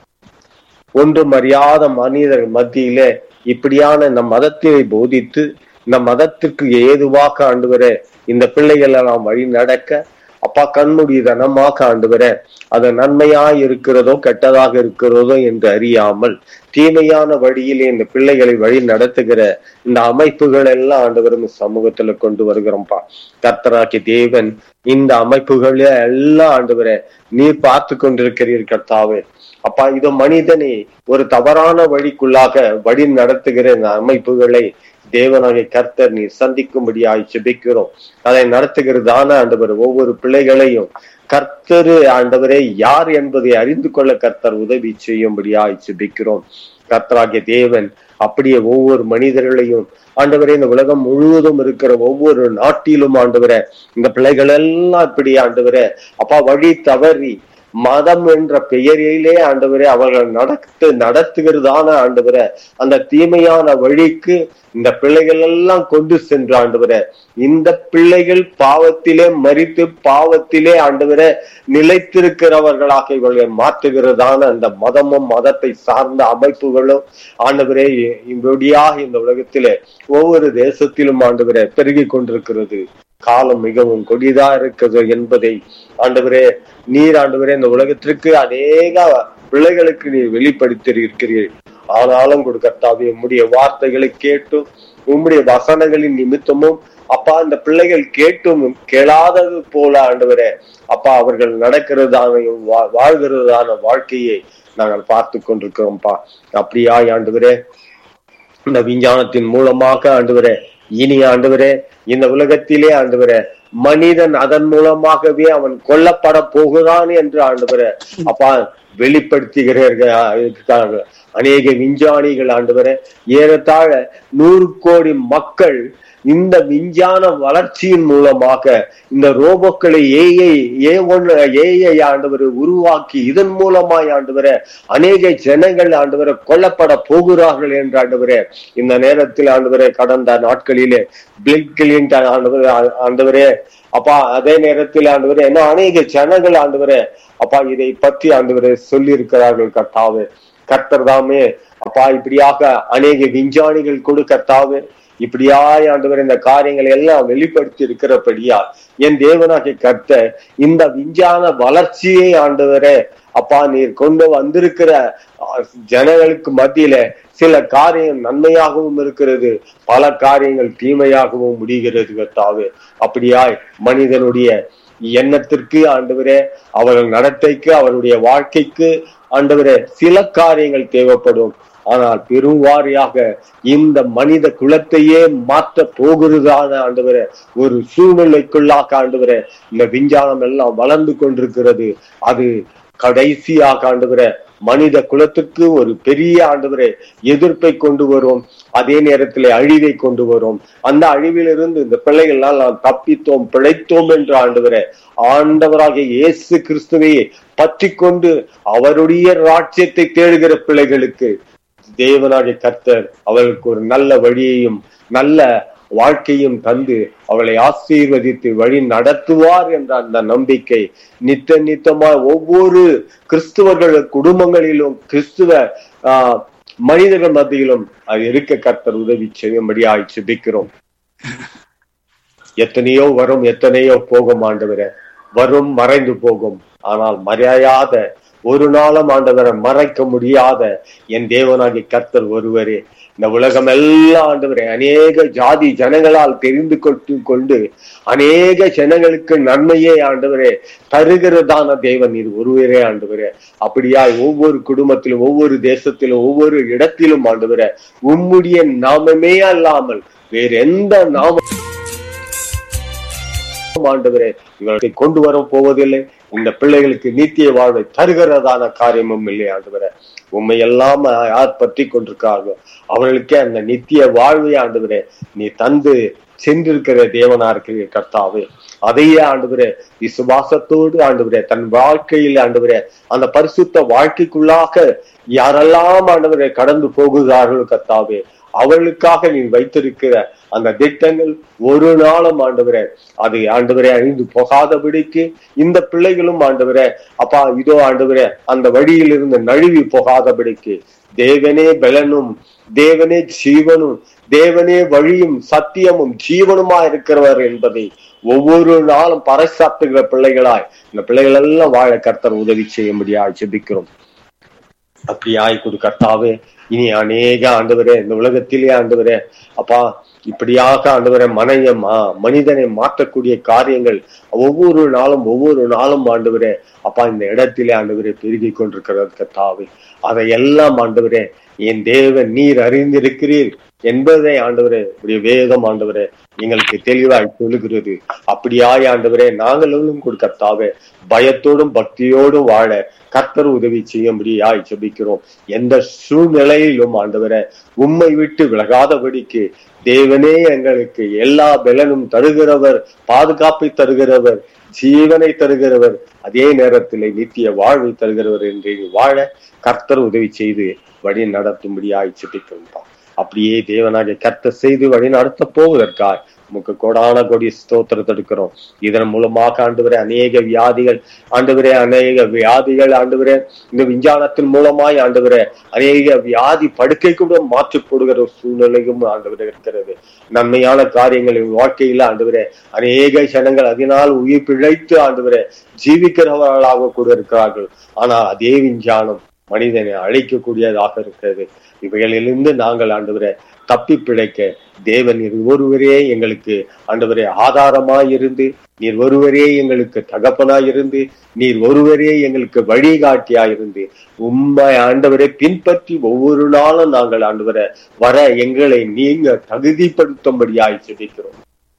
ஒன்றும் அறியாத மனிதர் மத்தியிலே இப்படியான இந்த மதத்தை போதித்து இந்த மதத்திற்கு ஏதுவாக ஆண்டவரே இந்த பிள்ளைகள் எல்லாம் வழி நடக்க அப்பா கண்ணுடைய தனமாக ஆண்டவர அது நன்மையாய் இருக்கிறதோ கெட்டதாக இருக்கிறதோ என்று அறியாமல் தீமையான வழியிலே இந்த பிள்ளைகளை வழி நடத்துகிற இந்த அமைப்புகள் எல்லாம் ஆண்டவர் இந்த சமூகத்துல கொண்டு வருகிறோம்ப்பா கர்த்தராக்கி தேவன் இந்த அமைப்புகளே எல்லாம் ஆண்டவர நீர் பார்த்து கொண்டிருக்கிறீர் கர்த்தாவே அப்பா இது மனிதனை ஒரு தவறான வழிக்குள்ளாக வழி நடத்துகிற இந்த அமைப்புகளை தேவனாகிய கர்த்தர் நீர் சந்திக்கும்படியாய் செபிக்கிறோம் அதை நடத்துகிறதான ஆண்டவர் ஒவ்வொரு பிள்ளைகளையும் கர்த்தரு ஆண்டவரே யார் என்பதை அறிந்து கொள்ள கர்த்தர் உதவி செய்யும்படியாய் செபிக்கிறோம் கர்த்தராகிய தேவன் அப்படியே ஒவ்வொரு மனிதர்களையும் ஆண்டவரே இந்த உலகம் முழுவதும் இருக்கிற ஒவ்வொரு நாட்டிலும் ஆண்டவரே இந்த பிள்ளைகள் எல்லாம் இப்படி ஆண்டவரே அப்பா வழி தவறி மதம் என்ற பெயரிலே ஆண்டவரே அவர்கள் நடத்து நடத்துகிறதான ஆண்டவரே அந்த தீமையான வழிக்கு இந்த பிள்ளைகள் எல்லாம் கொண்டு சென்று ஆண்டவரே இந்த பிள்ளைகள் பாவத்திலே மறித்து பாவத்திலே ஆண்டவரே நிலைத்திருக்கிறவர்களாக இவர்களை மாற்றுகிறதான அந்த மதமும் மதத்தை சார்ந்த அமைப்புகளும் ஆண்டவரே இப்படியாக இந்த உலகத்திலே ஒவ்வொரு தேசத்திலும் ஆண்டவரே பெருகி கொண்டிருக்கிறது காலம் மிகவும் கொடிதா இருக்குது என்பதை ஆண்டவரே நீர் ஆண்டவரே இந்த உலகத்திற்கு அநேக பிள்ளைகளுக்கு நீர் வெளிப்படுத்தி இருக்கிறீர்கள் ஆனாலும் கொடுக்கத்தாவே உம்முடைய வார்த்தைகளை கேட்டும் உம்முடைய வசனங்களின் நிமித்தமும் அப்பா இந்த பிள்ளைகள் கேட்டும் கேளாதது போல ஆண்டவரே அப்பா அவர்கள் நடக்கிறதான வாழ்கிறதான வாழ்க்கையை நாங்கள் பார்த்து கொண்டிருக்கிறோம்ப்பா அப்படியா ஆண்டவரே இந்த விஞ்ஞானத்தின் மூலமாக ஆண்டவரே இனி ஆண்டவரே இந்த உலகத்திலே ஆண்டவரே மனிதன் அதன் மூலமாகவே அவன் கொல்லப்பட போகிறான் என்று ஆண்டவரே அப்பா வெளிப்படுத்துகிறார்கள் அநேக விஞ்ஞானிகள் ஆண்டவரே ஏறத்தாழ நூறு கோடி மக்கள் இந்த விஞ்ஞான வளர்ச்சியின் மூலமாக இந்த ரோபோக்களை ஏஐ ஏ ஒன் ஏஐ ஆண்டவர் உருவாக்கி இதன் மூலமாய் ஆண்டவர அநேக ஜனங்கள் ஆண்டவர கொல்லப்பட போகிறார்கள் என்று ஆண்டவரே இந்த நேரத்தில் ஆண்டவரே கடந்த நாட்களிலே பில் கிளின்டன் ஆண்டவர் ஆண்டவரே அப்பா அதே நேரத்தில் ஆண்டவரே என்ன அநேக ஜனங்கள் ஆண்டவரே அப்பா இதை பற்றி ஆண்டவரே சொல்லி இருக்கிறார்கள் கர்த்தாவே கர்த்தர் தாமே அப்பா இப்படியாக அநேக விஞ்ஞானிகள் கொடு கர்த்தாவே இப்படியாய் ஆண்டவர் இந்த காரியங்களை எல்லாம் வெளிப்படுத்தி இருக்கிறபடியா என் தேவனாகிய கர்த்த இந்த விஞ்ஞான வளர்ச்சியை ஆண்டவரே அப்பா நீர் கொண்டு வந்திருக்கிற ஜனங்களுக்கு மத்தியில சில காரியம் நன்மையாகவும் இருக்கிறது பல காரியங்கள் தீமையாகவும் முடிகிறது கர்த்தாவே அப்படியாய் மனிதனுடைய எண்ணத்திற்கு ஆண்டவரே அவர்கள் நடத்தைக்கு அவருடைய வாழ்க்கைக்கு ஆண்டவரே சில காரியங்கள் தேவைப்படும் ஆனால் பெருவாரியாக இந்த மனித குலத்தையே மாற்ற போகிறதான ஆண்டவர ஒரு சூழ்நிலைக்குள்ளாக ஆண்டவர இந்த விஞ்ஞானம் எல்லாம் வளர்ந்து கொண்டிருக்கிறது அது கடைசியாக ஆண்டவர மனித குலத்துக்கு ஒரு பெரிய ஆண்டவரே எதிர்ப்பை கொண்டு வரும் அதே நேரத்தில் அழிவை கொண்டு வரும் அந்த அழிவிலிருந்து இந்த பிள்ளைகள்லாம் நாம் தப்பித்தோம் பிழைத்தோம் என்று ஆண்டவரே ஆண்டவராக இயேசு கிறிஸ்துவையே பற்றி கொண்டு அவருடைய ராஜ்யத்தை தேடுகிற பிள்ளைகளுக்கு தேவனாகிய கர்த்தர் அவர்களுக்கு ஒரு நல்ல வழியையும் நல்ல வாழ்க்கையும் தந்து அவளை ஆசீர்வதித்து வழி நடத்துவார் என்ற அந்த நம்பிக்கை நித்த நித்தமா ஒவ்வொரு கிறிஸ்துவர்கள் குடும்பங்களிலும் கிறிஸ்துவ ஆஹ் மனிதர்கள் மத்தியிலும் அது இருக்க கர்த்தர் உதவி செய்யும்படியாய் சிபிக்கிறோம் எத்தனையோ வரும் எத்தனையோ போகும் ஆண்டவரே வரும் மறைந்து போகும் ஆனால் மறையாத ஒரு நாளும் ஆண்டவரை மறைக்க முடியாத என் தேவனாகி கர்த்தர் ஒருவரே இந்த உலகம் எல்லாம் ஆண்டவரே அநேக ஜாதி ஜனங்களால் தெரிந்து கொண்டு கொண்டு அநேக ஜனங்களுக்கு நன்மையே ஆண்டவரே தருகிறதான தேவன் இது ஒருவரே ஆண்டவரே அப்படியாய் ஒவ்வொரு குடும்பத்திலும் ஒவ்வொரு தேசத்திலும் ஒவ்வொரு இடத்திலும் ஆண்டவரே உம்முடைய நாமமே அல்லாமல் வேற எந்த நாம ஆண்டவரே இவர்களை கொண்டு வர போவதில்லை இந்த பிள்ளைகளுக்கு நித்திய வாழ்வை தருகிறதான காரியமும் இல்லை ஆண்டவரே உண்மை எல்லாம் யார் பற்றி கொண்டிருக்கார்களோ அவர்களுக்கே அந்த நித்திய வாழ்வை ஆண்டவரே நீ தந்து சென்றிருக்கிற தேவனா இருக்கிற கர்த்தாவே அதையே ஆண்டவரே விசுவாசத்தோடு ஆண்டவரே தன் வாழ்க்கையில் ஆண்டவரே அந்த பரிசுத்த வாழ்க்கைக்குள்ளாக யாரெல்லாம் ஆண்டவரே கடந்து போகுகிறார்கள் கர்த்தாவே அவளுக்காக நீ வைத்திருக்கிற அந்த திட்டங்கள் ஒரு நாளும் ஆண்டவரே அது ஆண்டவரே அழிந்து போகாதபடிக்கு இந்த பிள்ளைகளும் ஆண்டவரே அப்பா இதோ ஆண்டவரே அந்த வழியில் இருந்து நழுவி போகாதபடிக்கு தேவனே பலனும் தேவனே ஜீவனும் தேவனே வழியும் சத்தியமும் ஜீவனுமா இருக்கிறவர் என்பதை ஒவ்வொரு நாளும் பறைசாற்றுகிற பிள்ளைகளாய் இந்த பிள்ளைகள் எல்லாம் வாழ கர்த்தர் உதவி செய்யும்படியாய் ஜெபிக்கிறோம் அப்படியாய் கொடு கர்த்தாவே இனி அநேக ஆண்டவரே இந்த உலகத்திலே ஆண்டவரே அப்பா இப்படியாக ஆண்டவரே மனைய மனிதனை மாற்றக்கூடிய காரியங்கள் ஒவ்வொரு நாளும் ஒவ்வொரு நாளும் ஆண்டவரே அப்பா இந்த இடத்திலே ஆண்டவரே பெருகி கொண்டிருக்கிறது கத்தாவே அதை எல்லாம் ஆண்டவரே என் தேவன் நீர் அறிந்திருக்கிறீர் என்பதை ஆண்டவரே உடைய வேதம் ஆண்டவரே எங்களுக்கு தெளிவாய் சொல்லுகிறது அப்படியாய் ஆண்டவரே நாங்களும் கொடுக்கத்தாவே பயத்தோடும் பக்தியோடும் வாழ கர்த்தர் உதவி செய்யும்படியாய் ஜெபிக்கிறோம் எந்த சூழ்நிலையிலும் ஆண்டவரே உம்மை விட்டு விலகாதபடிக்கு தேவனே எங்களுக்கு எல்லா பலனும் தருகிறவர் பாதுகாப்பை தருகிறவர் ஜீவனை தருகிறவர் அதே நேரத்தில் நித்திய வாழ்வை தருகிறவர் என்று வாழ கர்த்தர் உதவி செய்து வழி நடத்தும்படியாய் ஜெபிக்கிறோம் அப்படியே தேவனாக கர்த்த செய்து வழி நடத்த போவதற்காய் உமக்கு கோடான கொடி ஸ்தோத்திரத்தை எடுக்கிறோம் இதன் மூலமாக ஆண்டுவரே அநேக வியாதிகள் ஆண்டுவரே அநேக வியாதிகள் ஆண்டுவரே இந்த விஞ்ஞானத்தின் மூலமாய் ஆண்டுவரே அநேக வியாதி படுக்கை கூட மாற்றி போடுகிற ஒரு சூழ்நிலையும் ஆண்டவரே இருக்கிறது நன்மையான காரியங்கள் வாழ்க்கையில ஆண்டுவரே அநேக ஜனங்கள் அதனால் உயிர் பிழைத்து ஆண்டுவரே ஜீவிக்கிறவர்களாக கூட இருக்கிறார்கள் ஆனா அதே விஞ்ஞானம் மனிதனை அழைக்கக்கூடியதாக இருக்கிறது இவைகளிலிருந்து நாங்கள் ஆண்டவரை தப்பி பிழைக்க தேவன் நீர் ஒருவரே எங்களுக்கு ஆண்டவரே ஆதாரமாய் இருந்து நீர் ஒருவரே எங்களுக்கு தகப்பனாய் இருந்து நீர் ஒருவரே எங்களுக்கு வழிகாட்டியாய் இருந்து உண்மை ஆண்டவரை பின்பற்றி ஒவ்வொரு நாளும் நாங்கள் ஆண்டவரை வர எங்களை நீங்க தகுதிப்படுத்தும்படியாய் செபிக்கிறோம்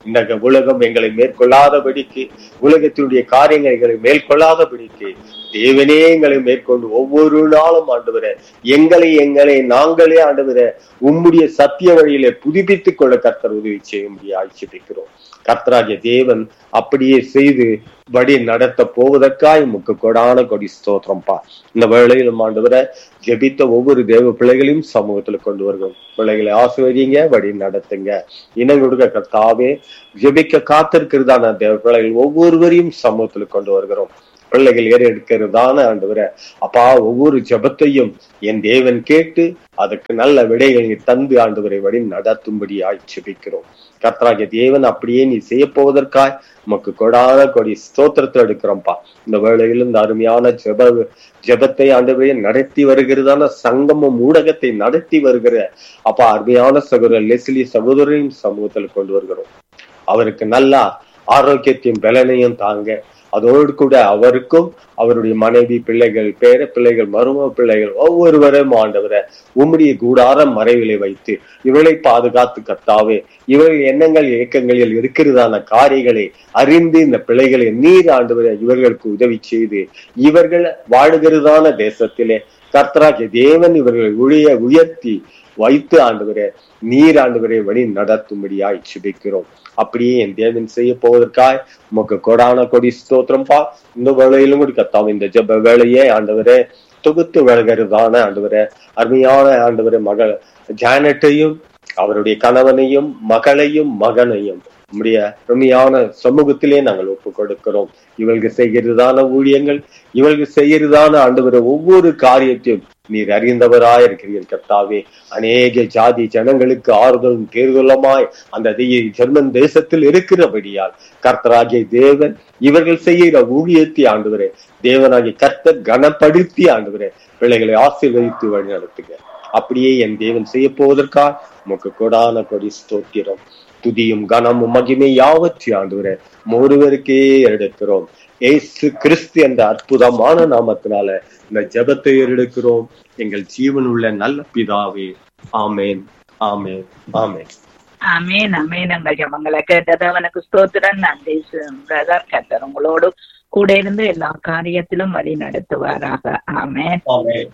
இந்த உலகம் எங்களை மேற்கொள்ளாதபடிக்கு உலகத்தினுடைய காரியங்கள் எங்களை மேற்கொள்ளாதபடிக்கு தேவனே எங்களை மேற்கொண்டு ஒவ்வொரு நாளும் ஆண்டவரே எங்களை எங்களை நாங்களே ஆண்டவரே உம்முடைய சத்திய வழியிலே புதுப்பித்துக் கொள்ள கர்த்தர் உதவி செய்யும்படி ஆட்சிப்பிக்கிறோம் கர்த்தராகிய தேவன் அப்படியே செய்து வழி நடத்த போவதற்காய் முக்கு கொடான கொடி ஸ்தோத்திரம்பா இந்த வேளையிலும் ஆண்டவரை ஜெபித்த ஒவ்வொரு தேவ பிள்ளைகளையும் சமூகத்துல கொண்டு வருகிறோம் பிள்ளைகளை ஆசிர்வதிங்க வழி நடத்துங்க இனம் கொடுக்க கர்த்தாவே ஜெபிக்க காத்திருக்கிறதான தேவ பிள்ளைகள் ஒவ்வொருவரையும் சமூகத்துல கொண்டு வருகிறோம் பிள்ளைகள் ஏறெடுக்கிறதான ஆண்டவரை அப்பா ஒவ்வொரு ஜெபத்தையும் என் தேவன் கேட்டு அதுக்கு நல்ல விடைகளை தந்து ஆண்டவரை வழி நடத்தும்படி ஆட்சேபிக்கிறோம் கர்த்தராகிய தேவன் அப்படியே நீ செய்ய போவதற்காய் உமக்கு கொடான கொடி ஸ்தோத்திரத்தை எடுக்கிறோம்ப்பா இந்த வேளையில் இந்த அருமையான ஜெப ஜெபத்தை ஆண்டவரே நடத்தி வருகிறதான சங்கமம் ஊடகத்தை நடத்தி வருகிற அப்பா அருமையான சகோதரர் லெஸ்லி சகோதரையும் சமூகத்தில் கொண்டு வருகிறோம் அவருக்கு நல்லா ஆரோக்கியத்தையும் பலனையும் தாங்க அதோடு கூட அவருக்கும் அவருடைய மனைவி பிள்ளைகள் பேர பிள்ளைகள் மரும பிள்ளைகள் ஒவ்வொருவரும் ஆண்டவரை உம்முடைய கூடார மறைவிலை வைத்து இவளை பாதுகாத்து கத்தாவே இவர்கள் எண்ணங்கள் இயக்கங்களில் இருக்கிறதான காரியங்களை அறிந்து இந்த பிள்ளைகளை நீர் ஆண்டவரை இவர்களுக்கு உதவி செய்து இவர்கள் வாழுகிறதான தேசத்திலே கர்த்தராகிய தேவன் இவர்களை உடைய உயர்த்தி வைத்து ஆண்டவரே நீர் ஆண்டவரை வழி நடத்தும்படியாய் சுபிக்கிறோம் அப்படியே என் தேவன் செய்ய போவதற்காய் உமக்கு கொடான கொடி ஸ்தோத்திரம்பா இந்த வேலையிலும் கூட கத்தாம் இந்த ஜெப வேலையே ஆண்டவரே தொகுத்து வழங்குறதான ஆண்டவரே அருமையான ஆண்டவரே மகள் ஜானட்டையும் அவருடைய கணவனையும் மகளையும் மகனையும் நம்முடைய அருமையான சமூகத்திலே நாங்கள் ஒப்பு கொடுக்கிறோம் இவளுக்கு செய்கிறதான ஊழியங்கள் இவளுக்கு செய்கிறதான ஆண்டவரை ஒவ்வொரு காரியத்தையும் நீர் அறிந்தவராய் இருக்கிறீர்கள் கர்த்தாவே அநேக ஜாதி ஜனங்களுக்கு ஆறுதலும் தேர்தலுமாய் அந்த தே- ஜெர்மன் தேசத்தில் இருக்கிறபடியால் கர்த்தராகிய தேவன் இவர்கள் செய்கிற ஊழியத்தை ஆண்டவரே தேவனாகிய கர்த்தர் கனப்படுத்தி ஆண்டவரே பிள்ளைகளை ஆசீர்வதித்து வழி நடத்துங்க அப்படியே என் தேவன் செய்ய போவதற்காக உமக்கு கொடான கொடி ஸ்தோத்திரம் துதியும் கனமும் மகிமை யாவற்றி ஆண்டவரே ஒருவருக்கே எடுக்கிறோம் ஏசு கிறிஸ்து என்ற அற்புதமான நாமத்தினால இந்த ஜெபத்தை எடுக்கிறோம் எங்கள் ஜீவன் உள்ள நல்ல பிதாவே ஆமேன் ஆமேன் ஆமேன் அமேன் அமேன் எங்கள் ஜபங்களை கேட்டது அவனுக்கு ஸ்தோத்திரம் நன்றி பிரதர் கத்தர் உங்களோடு கூட இருந்து எல்லா காரியத்திலும் வழி நடத்துவாராக ஆமேன் ஆமேன்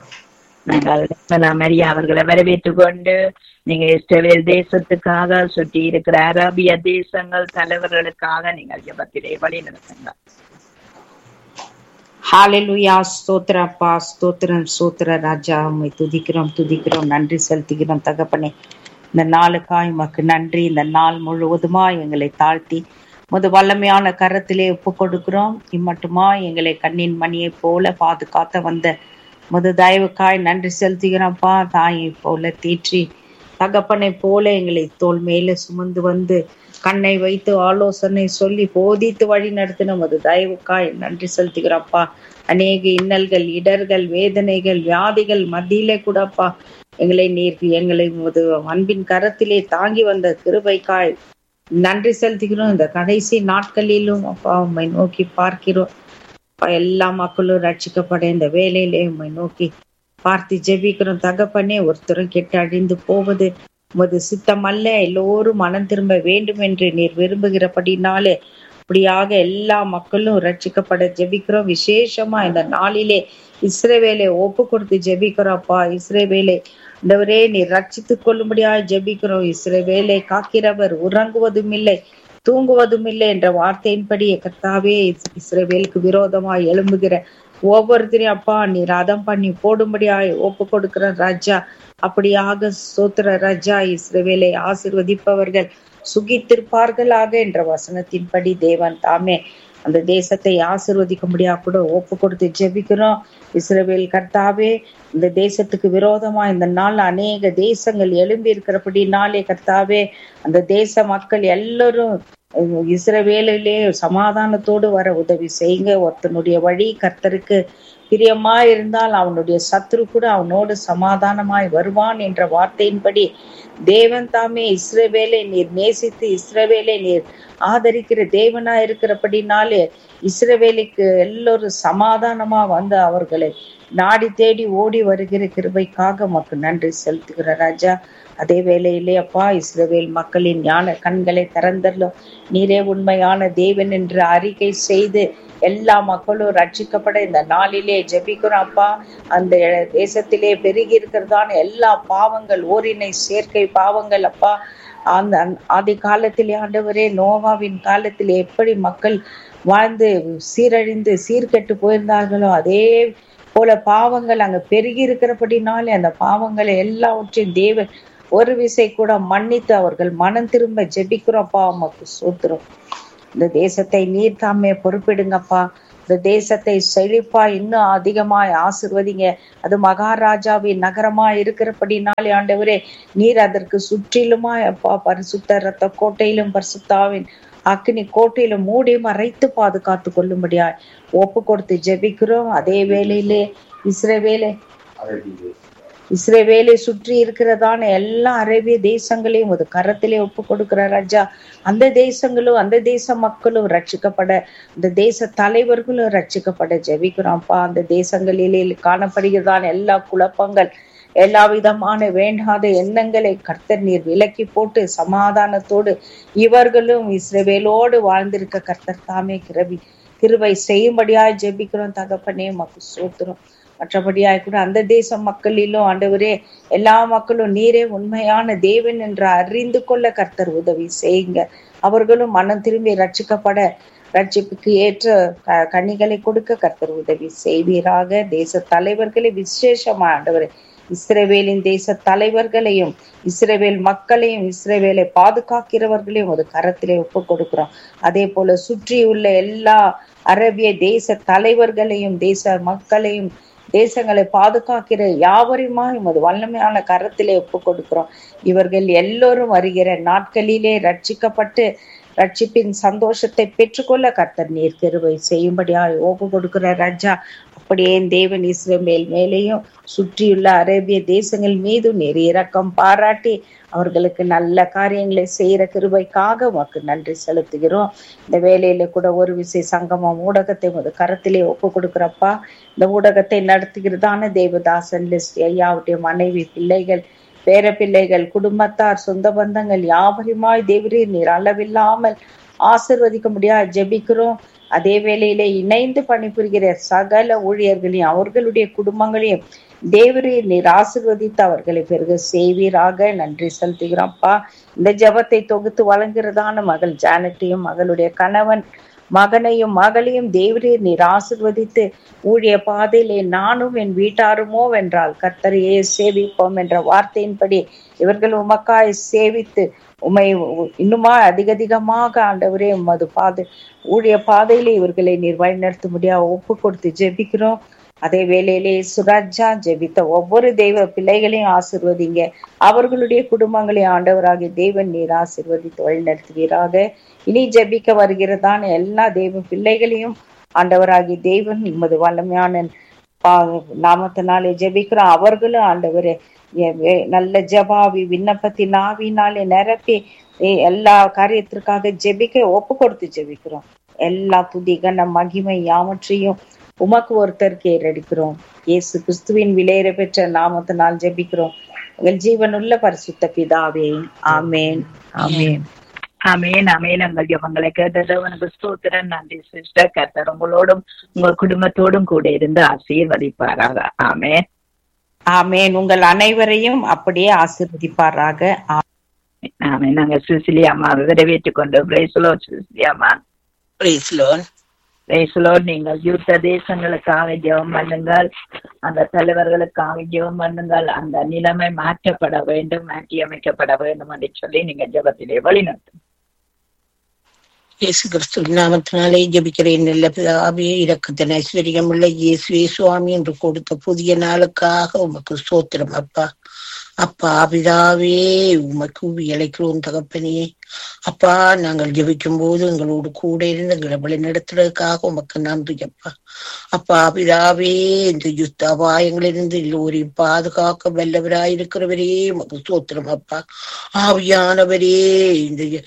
நாங்கள் மரியா அவர்களை வரவேற்றுக் கொண்டு நீங்க இஸ்ரவேல் தேசத்துக்காக சுற்றி இருக்கிற அரபிய தேசங்கள் தலைவர்களுக்காக நீங்கள் ஜபத்திலே வழி நடத்துங்க ஹalleluya ஸ்தோத்திர அப்பா ஸ்தோத்திரம் ஸ்தோத்திர ராஜா உம்மை துதிக்கிறோம் துதிக்கிறோம் நன்றி செலுத்துகிறோம் தகப்பனே இந்த நாளுக்காய் உமக்கு நன்றி இந்த நாள் முழுவதுமா எங்களை தாழ்த்தி முது வல்லமையான கரத்திலே ஒப்பு கொடுக்கிறோம் இம்மட்டுமா எங்களை கண்ணின் மணியைப் போல பாதுகாத்த வந்த முது தயவுக்காய் நன்றி செலுத்துகிறோம்ப்பா தாயை போல தீற்றி தகப்பனை போல எங்களை தோல் மேல சுமந்து வந்து கண்ணை வைத்து ஆலோசனை சொல்லி போதித்து வழி நடத்தின மது தயவுக்காய் நன்றி செலுத்துகிறப்பா அநேக இன்னல்கள் இடர்கள் வேதனைகள் வியாதிகள் மத்தியிலே கூடப்பா எங்களை நீர் எங்களை முது அன்பின் கரத்திலே தாங்கி வந்த கிருபைக்காய் நன்றி செலுத்துகிறோம் இந்த கடைசி நாட்களிலும் அப்பா உம்மை நோக்கி பார்க்கிறோம் அப்பா, எல்லா மக்களும் ரட்சிக்கப்பட இந்த வேலையிலே உம்மை நோக்கி பார்த்து ஜெபிக்கிறோம் தகப்பனே ஒருத்தரும் கெட்டு அழிந்து போவது உமது சித்தம் அல்ல எல்லோரும் மனம் திரும்ப வேண்டும் என்று நீர் விரும்புகிறபடினாலே அப்படியாக எல்லா மக்களும் ரட்சிக்கப்பட ஜெபிக்கிறோம் விசேஷமா இந்த நாளிலே இஸ்ரவேலை ஒப்பு கொடுத்து ஜெபிக்கிறோம்ப்பா இஸ்ரவேலை ஆண்டவரே நீர் ரட்சித்துக் கொள்ளும்படியாக ஜெபிக்கிறோம் இஸ்ரவேலை காக்கிறவர் உறங்குவதும் இல்லை தூங்குவதும் இல்லை என்ற வார்த்தையின்படி கர்த்தாவே இஸ்- இஸ்ரவேலுக்கு விரோதமாய் எழும்புகிற ஒவ்வொருத்தரையும் அப்பா நீ ரதம் பண்ணி போடும்படியாய் ஒப்பு கொடுக்கிற ராஜா அப்படியாக சோத்திர ராஜா இஸ்ரவேலை ஆசிர்வதிப்பவர்கள் சுகித்திருப்பார்களாக என்ற வசனத்தின்படி தேவன் தாமே அந்த தேசத்தை ஆசிர்வதிக்கும்படியா கூட ஒப்பு கொடுத்து ஜெபிக்கிறோம் இஸ்ரவேல் கர்த்தாவே இந்த தேசத்துக்கு விரோதமா இந்த நாள் அநேக தேசங்கள் எழும்பி இருக்கிறபடினாலே கர்த்தாவே அந்த தேச மக்கள் எல்லாரும் அஹ், இஸ்ரவேலிலே சமாதானத்தோடு வர உதவி செய்யுங்க ஒருத்தனுடைய வழி கர்த்தருக்கு பிரியமா இருந்தால் அவனுடைய சத்ரு கூட அவனோடு சமாதானமாய் வருவான் என்ற வார்த்தையின்படி தேவன் தாமே இஸ்ரவேலை நீர் நேசித்து இஸ்ரவேலை நீர் ஆதரிக்கிற தேவனா இருக்கிறபடினாலே இஸ்ரவேலுக்கு எல்லோரும் சமாதானமா வந்து அவர்களை நாடி தேடி ஓடி வருகிற கிருபைக்காக உமக்கு நன்றி செலுத்துகிற ராஜா அதே வேளையிலே அப்பா இஸ்ரவேல் மக்களின் ஞான கண்களை திறந்தரலும் நீரே உண்மையான தேவன் என்று அறிக்கை செய்து எல்லா மக்களும் ரட்சிக்கப்பட இந்த நாளிலே ஜெபிக்கிறோம் அப்பா அந்த தேசத்திலே பெருகி இருக்கிறதான எல்லா பாவங்கள் ஓரினை சேர்க்கை பாவங்கள் அப்பா அந்த ஆதி காலத்திலே ஆண்டவரே நோவாவின் காலத்திலே எப்படி மக்கள் வாழ்ந்து சீரழிந்து சீர்கெட்டு போயிருந்தார்களோ அதே போல பாவங்கள் அங்க பெருகி இருக்கிறபடினாலே அந்த பாவங்களை எல்லாவற்றையும் தேவன் ஒரு விசை கூட மன்னித்து அவர்கள் மனம் திரும்ப ஜெபிக்கிறோம்ப்பா உமக்கு சோத்துறோம் இந்த தேசத்தை நீர் தாமே பொறுப்பிடுங்கப்பா இந்த தேசத்தை செழிப்பா இன்னும் அதிகமாய் ஆசிர்வதிங்க அது மகாராஜாவின் நகரமா இருக்கிறபடினாலே ஆண்டவரே நீர் அதற்கு சுற்றிலுமாய் அப்பா பரிசுத்த ரத்த கோட்டையிலும் பரிசுத்தாவின் அக்னி கோட்டையிலும் மூடி மறைத்து பாதுகாத்து கொள்ளும்படியாய் ஒப்பு கொடுத்து ஜெபிக்கிறோம் அதே வேளையிலே இஸ்ரவேலே இஸ்ரேவேலை சுற்றி இருக்கிறதான எல்லா அரேபிய தேசங்களையும் ஒரு கரத்திலே ஒப்பு கொடுக்கிற ராஜா அந்த தேசங்களும் அந்த தேச மக்களும் ரட்சிக்கப்பட அந்த தேச தலைவர்களும் ரட்சிக்கப்பட ஜெபிக்கிறோம்ப்பா அந்த தேசங்களிலே காணப்படுகிறதான எல்லா குழப்பங்கள் எல்லா விதமான வேண்டாத எண்ணங்களை கர்த்தர் நீர் விலக்கி போட்டு சமாதானத்தோடு இவர்களும் இஸ்ரவேலோடு வாழ்ந்திருக்க கர்த்தர் தாமே கிருபி கிருபை செய்யும்படியாய் ஜெபிக்கிறோம் தகப்பனே மக்கு சோத்துறோம் மற்றபடியாய் கூட அந்த தேச மக்களிலும் ஆண்டவரே எல்லா மக்களும் நீரே உண்மையான தேவன் என்று அறிந்து கொள்ள கர்த்தர் உதவி செய்யுங்க அவர்களும் மனம் திரும்பி ரட்சிக்கப்பட ரட்சிப்புக்கு ஏற்ற க- கனிகளை கொடுக்க கர்த்தர் உதவி செய்வீராக தேச தலைவர்களை விசேஷமா ஆண்டவரே இஸ்ரவேலின் தேச தலைவர்களையும் இஸ்ரவேல் மக்களையும் இஸ்ரவேலை பாதுகாக்கிறவர்களையும் ஒரு கரத்திலே ஒப்பு கொடுக்கிறோம் அதே போல சுற்றியுள்ள எல்லா அரபிய தேச தலைவர்களையும் தேச மக்களையும் தேசங்களை பாதுகாக்கிற யாவரையுமா எமது வல்லமையான கரத்திலே ஒப்பு கொடுக்கிறோம் இவர்கள் எல்லோரும் வருகிற நாட்களிலே ரட்சிக்கப்பட்டு ரட்சிப்பின் சந்தோஷத்தை பெற்றுக்கொள்ள கர்த்தர் நீர் கிருபை செய்யும்படியாக ஒப்பு கொடுக்கிற ராஜா அப்படியே தேவன் இஸ்ரவேல் மேலேயும் சுற்றியுள்ள அரேபிய தேசங்கள் மீதும் நீர் இரக்கம் பாராட்டி அவர்களுக்கு நல்ல காரியங்களை செய்யற கிருபைக்காக உமக்கு நன்றி செலுத்துகிறோம் இந்த வேலையில கூட ஒரு விசை சங்கமம் ஊடகத்தை ஒரு கரத்திலே ஒப்பு கொடுக்கிறப்பா இந்த ஊடகத்தை நடத்துகிறதான தேவதாசன் லிஸ்ட் ஐயாவுடைய மனைவி பிள்ளைகள் பேர பிள்ளைகள் குடும்பத்தார் சொந்த பந்தங்கள் யாவருமாய் தேவரீர் நீர் அளவில்லாமல் ஆசிர்வதிக்க முடியாது ஜெபிக்கிறோம் அதே வேளையிலே இணைந்து பணிபுரிகிற சகல ஊழியர்களையும் அவர்களுடைய குடும்பங்களையும் தேவரீர் நீர் ஆசிர்வதித்து அவர்களை பிறகு செய்வீராக நன்றி செலுத்துகிறோம்ப்பா இந்த ஜெபத்தை தொகுத்து வழங்குகிறதான மகள் ஜானட்டையும் மகளுடைய கணவன் மகனையும் மகளையும் தேவரீர் நீர் ஆசிர்வதித்து ஊழிய பாதையிலே நானும் என் வீட்டாருமோ வென்றால் கர்த்தரையே சேவிப்போம் என்ற வார்த்தையின்படி இவர்கள் உமக்காய் சேவித்து உமை இன்னுமா அதிக அதிகமாக ஆண்டவரே உமது பாதை ஊழிய பாதையிலே இவர்களை நீர் வழிநடத்த முடியாது ஒப்பு கொடுத்து ஜெபிக்கிறோம் அதே வேளையிலே சுராஜா ஜெபித்த ஒவ்வொரு தெய்வ பிள்ளைகளையும் ஆசிர்வதிங்க அவர்களுடைய குடும்பங்களை ஆண்டவராகிய தேவன் நீர் ஆசிர்வதித்து வழிநடத்துவீராக இனி ஜெபிக்க வருகிறதான எல்லா தெய்வ பிள்ளைகளையும் ஆண்டவராகிய தேவன் உமது வல்லமையான பா- நாமத்தினாலே ஜெபிக்கிறோம் அவர்களும் ஆண்டவரே எ- எ- நல்ல ஜபாவி விண்ணப்பத்தின் ஆவினாலே நிரப்பி எ- எல்லா காரியத்திற்காக ஜெபிக்க ஒப்பு கொடுத்து ஜெபிக்கிறோம் எல்லா துதி கன மகிமை யாவற்றையும் உமக்கு ஒருத்தருக்கு ஏறடிக்கிறோம் இயேசு கிறிஸ்துவின் விலையேற பெற்ற நாமத்தினால் ஜெபிக்கிறோம் உங்கள் ஜீவனுள்ள பரிசுத்த பிதாவே ஆமேன் ஆமேன் அமேன் அமேன் உங்கள் ஜபங்களை கேட்டது உனக்கு ஸ்தோத்திரம் நன்றி சிஸ்டர் கர்த்தர் உங்களோடும் உங்க குடும்பத்தோடும் கூட இருந்து ஆசீர்வதிப்பாராக ஆமேன் ஆமேன் உங்கள் அனைவரையும் அப்படியே ஆசீர்வதிப்பாராக ஆமேன் நாங்க சுசிலி அம்மா வரவேற்றுக் கொண்டு பிரேசுலோ சுசிலி அம்மா Praise Lord. பிரேசுலோ நீங்கள் யுத்த தேசங்களுக்காக ஜெபம் பண்ணுங்கள் அந்த தலைவர்களுக்காக ஜெபம் பண்ணுங்கள் அந்த நிலைமை மாற்றப்பட வேண்டும் மாற்றி அமைக்கப்பட வேண்டும் என்று சொல்லி நீங்க ஜெபத்திலே வழிநடத்தும் இயேசு கிறிஸ்துவின் நாமத்தினாலே ஜெபிக்கிறேன் நல்ல பிதாவே இரக்கத்தின் ஐஸ்வர்யம் உள்ள இயேசுவே சுவாமி என்று கொடுத்த புதிய நாளுக்காக உமக்கு ஸ்தோத்திரம் அப்பா அப்பா பிதாவே உமக்கு உவி அழைக்கிறோம் தகப்பனே அப்பா நாங்கள் ஜெபிக்கும் போது எங்களோடு கூட இருந்து எங்களை வழி நடத்துறதுக்காக உமக்கு நன்றி அப்பா அப்பா பிதாவே இந்த யுத்த அபாயங்களிலிருந்து எல்லோரையும் பாதுகாக்க வல்லவராயிருக்கிறவரே உமக்கு ஸ்தோத்திரம் அப்பா ஆவியானவரே இந்த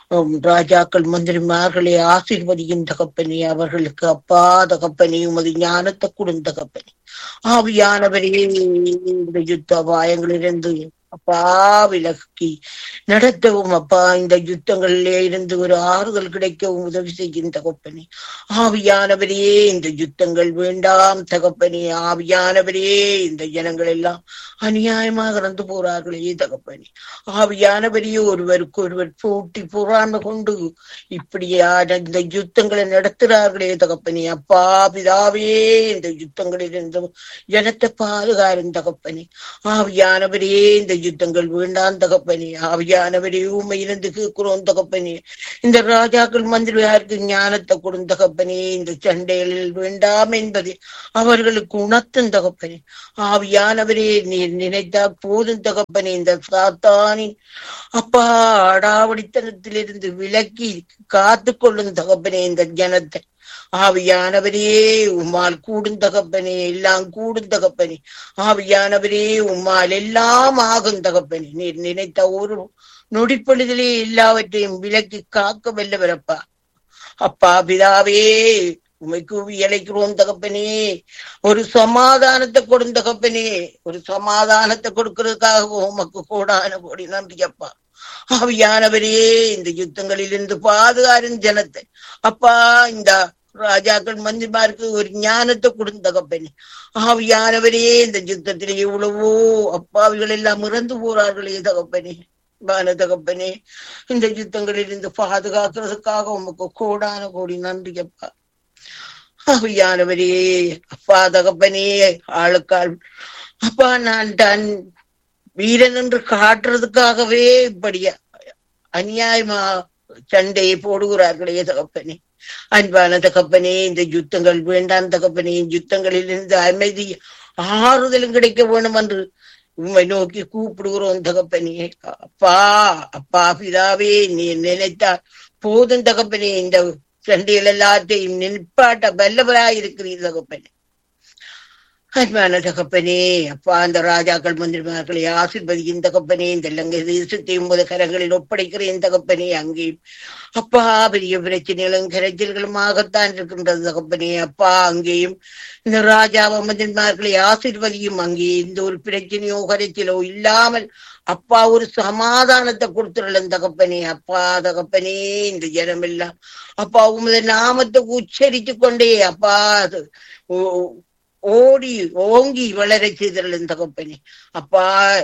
உம், ராஜாக்கள் மந்திரிமார்களை ஆசீர்வதியும் தகப்பனே அவர்களுக்கு அப்பா தகப்பனே உமது ஞானத்தை கொடுந்த தகப்பனே ஆவியானவரே இந்த யுத்த அபாயங்களிலிருந்து அப்பா விலக்கி நடத்தவும் அப்பா இந்த யுத்தங்களிலே இருந்து ஒரு ஆறுதல் கிடைக்கவும் உதவி செய்யும் தகப்பனே ஆவியானவரே இந்த யுத்தங்கள் வேண்டாம் தகப்பனே ஆவியானவரே இந்த ஜனங்கள் எல்லாம் அநியாயமாக இறந்து போறார்களே தகப்பனே ஆவியானவரே ஒருவருக்கு ஒருவர் போட்டி பொறாமை கொண்டு இப்படியான இந்த யுத்தங்களை நடத்துறார்களே தகப்பனே அப்பா பிதாவே இந்த யுத்தங்களில் இருந்து ஜனத்தை பாதுகாரும் தகப்பனே ஆவியானவரே இந்த யுத்தங்கள் வேண்டாம் தகப்பனே ஆவியானவரே உண்மையிலிருந்து கேட்கிறோம் தகப்பனே இந்த ராஜாக்கள் மந்திரியாருக்கு ஞானத்தை கொடும் தகப்பனே இந்த சண்டைகளில் வேண்டாம் என்பதை அவர்களுக்கு உணர்த்தும் தகப்பனே ஆவியானவரே நீர் நினைத்தால் போதும் தகப்பனே இந்த சாத்தானின் அப்பா அடாவடித்தனத்திலிருந்து விலக்கி காத்து கொள்ளும் தகப்பனே இந்த ஜனத்தை ஆவியானவரே உம்மால் கூடும் தகப்பனே எல்லாம் கூடும் தகப்பனே ஆவியானவரே உம்மால் எல்லாம் ஆகும் தகப்பனே நீர் நினைத்த ஒரு நொடிப்பொழுதிலே எல்லாவற்றையும் விலக்கி காக்க வல்லவரப்பா அப்பா பிதாவே உமை கூவி இழைக்கிறோம் தகப்பனே ஒரு சமாதானத்தை கொடும் தகப்பனே ஒரு சமாதானத்தை கொடுக்கிறதுக்காக உமக்கு கூடான கோடி நன்றி அப்பா ஆவியானவரே இந்த யுத்தங்களில் இருந்து பாதுகாரும் ஜனத்தை அப்பா இந்த ராஜாக்கள் மந்திரிமாருக்கு ஒரு ஞானத்தை கொடுந்த தகப்பனே ஆவியானவரே இந்த யுத்தத்திலே எவ்வளவோ அப்பாவிகள் எல்லாம் இறந்து போறார்களே தகப்பனே வான தகப்பனே இந்த யுத்தங்களில் இருந்து பாதுகாக்கிறதுக்காக உமக்கு கோடான கோடி நன்றி அப்பா ஆவியானவரே அப்பா தகப்பனே ஆளுக்கால் அப்பா நான் தான் வீரன் என்று காட்டுறதுக்காகவே இப்படி அநியாயமா சண்டையை போடுகிறார்களே தகப்பனே அன்பான தகப்பனே இந்த யுத்தங்கள் வேண்டாம் தகப்பனே யுத்தங்களில் இருந்து அமைதி ஆறுதலும் கிடைக்க வேணும் என்று உண்மை நோக்கி கூப்பிடுகிறோம் தகப்பனே அப்பா அப்பா பிதாவே நீ நினைத்தால் போதும் தகப்பனே இந்த சண்டைகள் எல்லாத்தையும் நிற்பாட்ட வல்லவராயிருக்கிறீர் தகப்பனே அன்பான தகப்பனே அப்பா அந்த ராஜாக்கள் மந்திரிமார்களை ஆசிர்வதியின் தகப்பனே இந்த இலங்கை தேசத்தை உமது கரங்களில் ஒப்படைக்கிறேன் தகப்பனே அங்கேயும் அப்பா பெரிய பிரச்சனைகளும் கரைச்சல்களுமாகத்தான் இருக்கின்றது தகப்பனே அப்பா அங்கேயும் இந்த ராஜாவ மந்திரிமார்களை ஆசிர்வதியும் அங்கே எந்த ஒரு பிரச்சனையோ கரைச்சலோ இல்லாமல் அப்பா ஒரு சமாதானத்தை கொடுத்துடலாம் தகப்பனே அப்பா தகப்பனே இந்த ஜனம் எல்லாம் அப்பா உமது நாமத்தை உச்சரித்து கொண்டே அப்பா அது ஓ- ஓடி ஓங்கி வளர செய்தரலும் தகப்பனே அப்பா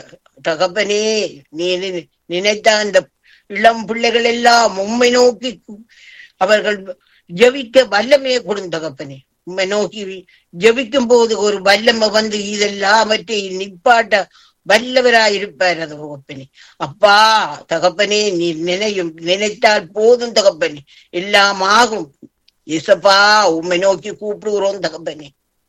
தகப்பனே நீ நினை- நினைத்த அந்த இளம் பிள்ளைகள் எல்லாம் உம்மை நோக்கி அவர்கள் ஜெபிக்க வல்லமையை கொடுங்க தகப்பனே உம்மை நோக்கி ஜெபிக்கும் போது ஒரு வல்லமை வந்து இதெல்லாவற்றையும் நிப்பாட்ட வல்லவராயிருப்பார் அது தகப்பனே அப்பா தகப்பனே நீ நினையும் நினைத்தால் போதும் தகப்பனே எல்லாம் ஆகும் இசப்பா உம்மை நோக்கி கூப்பிடுகிறோம் தகப்பனே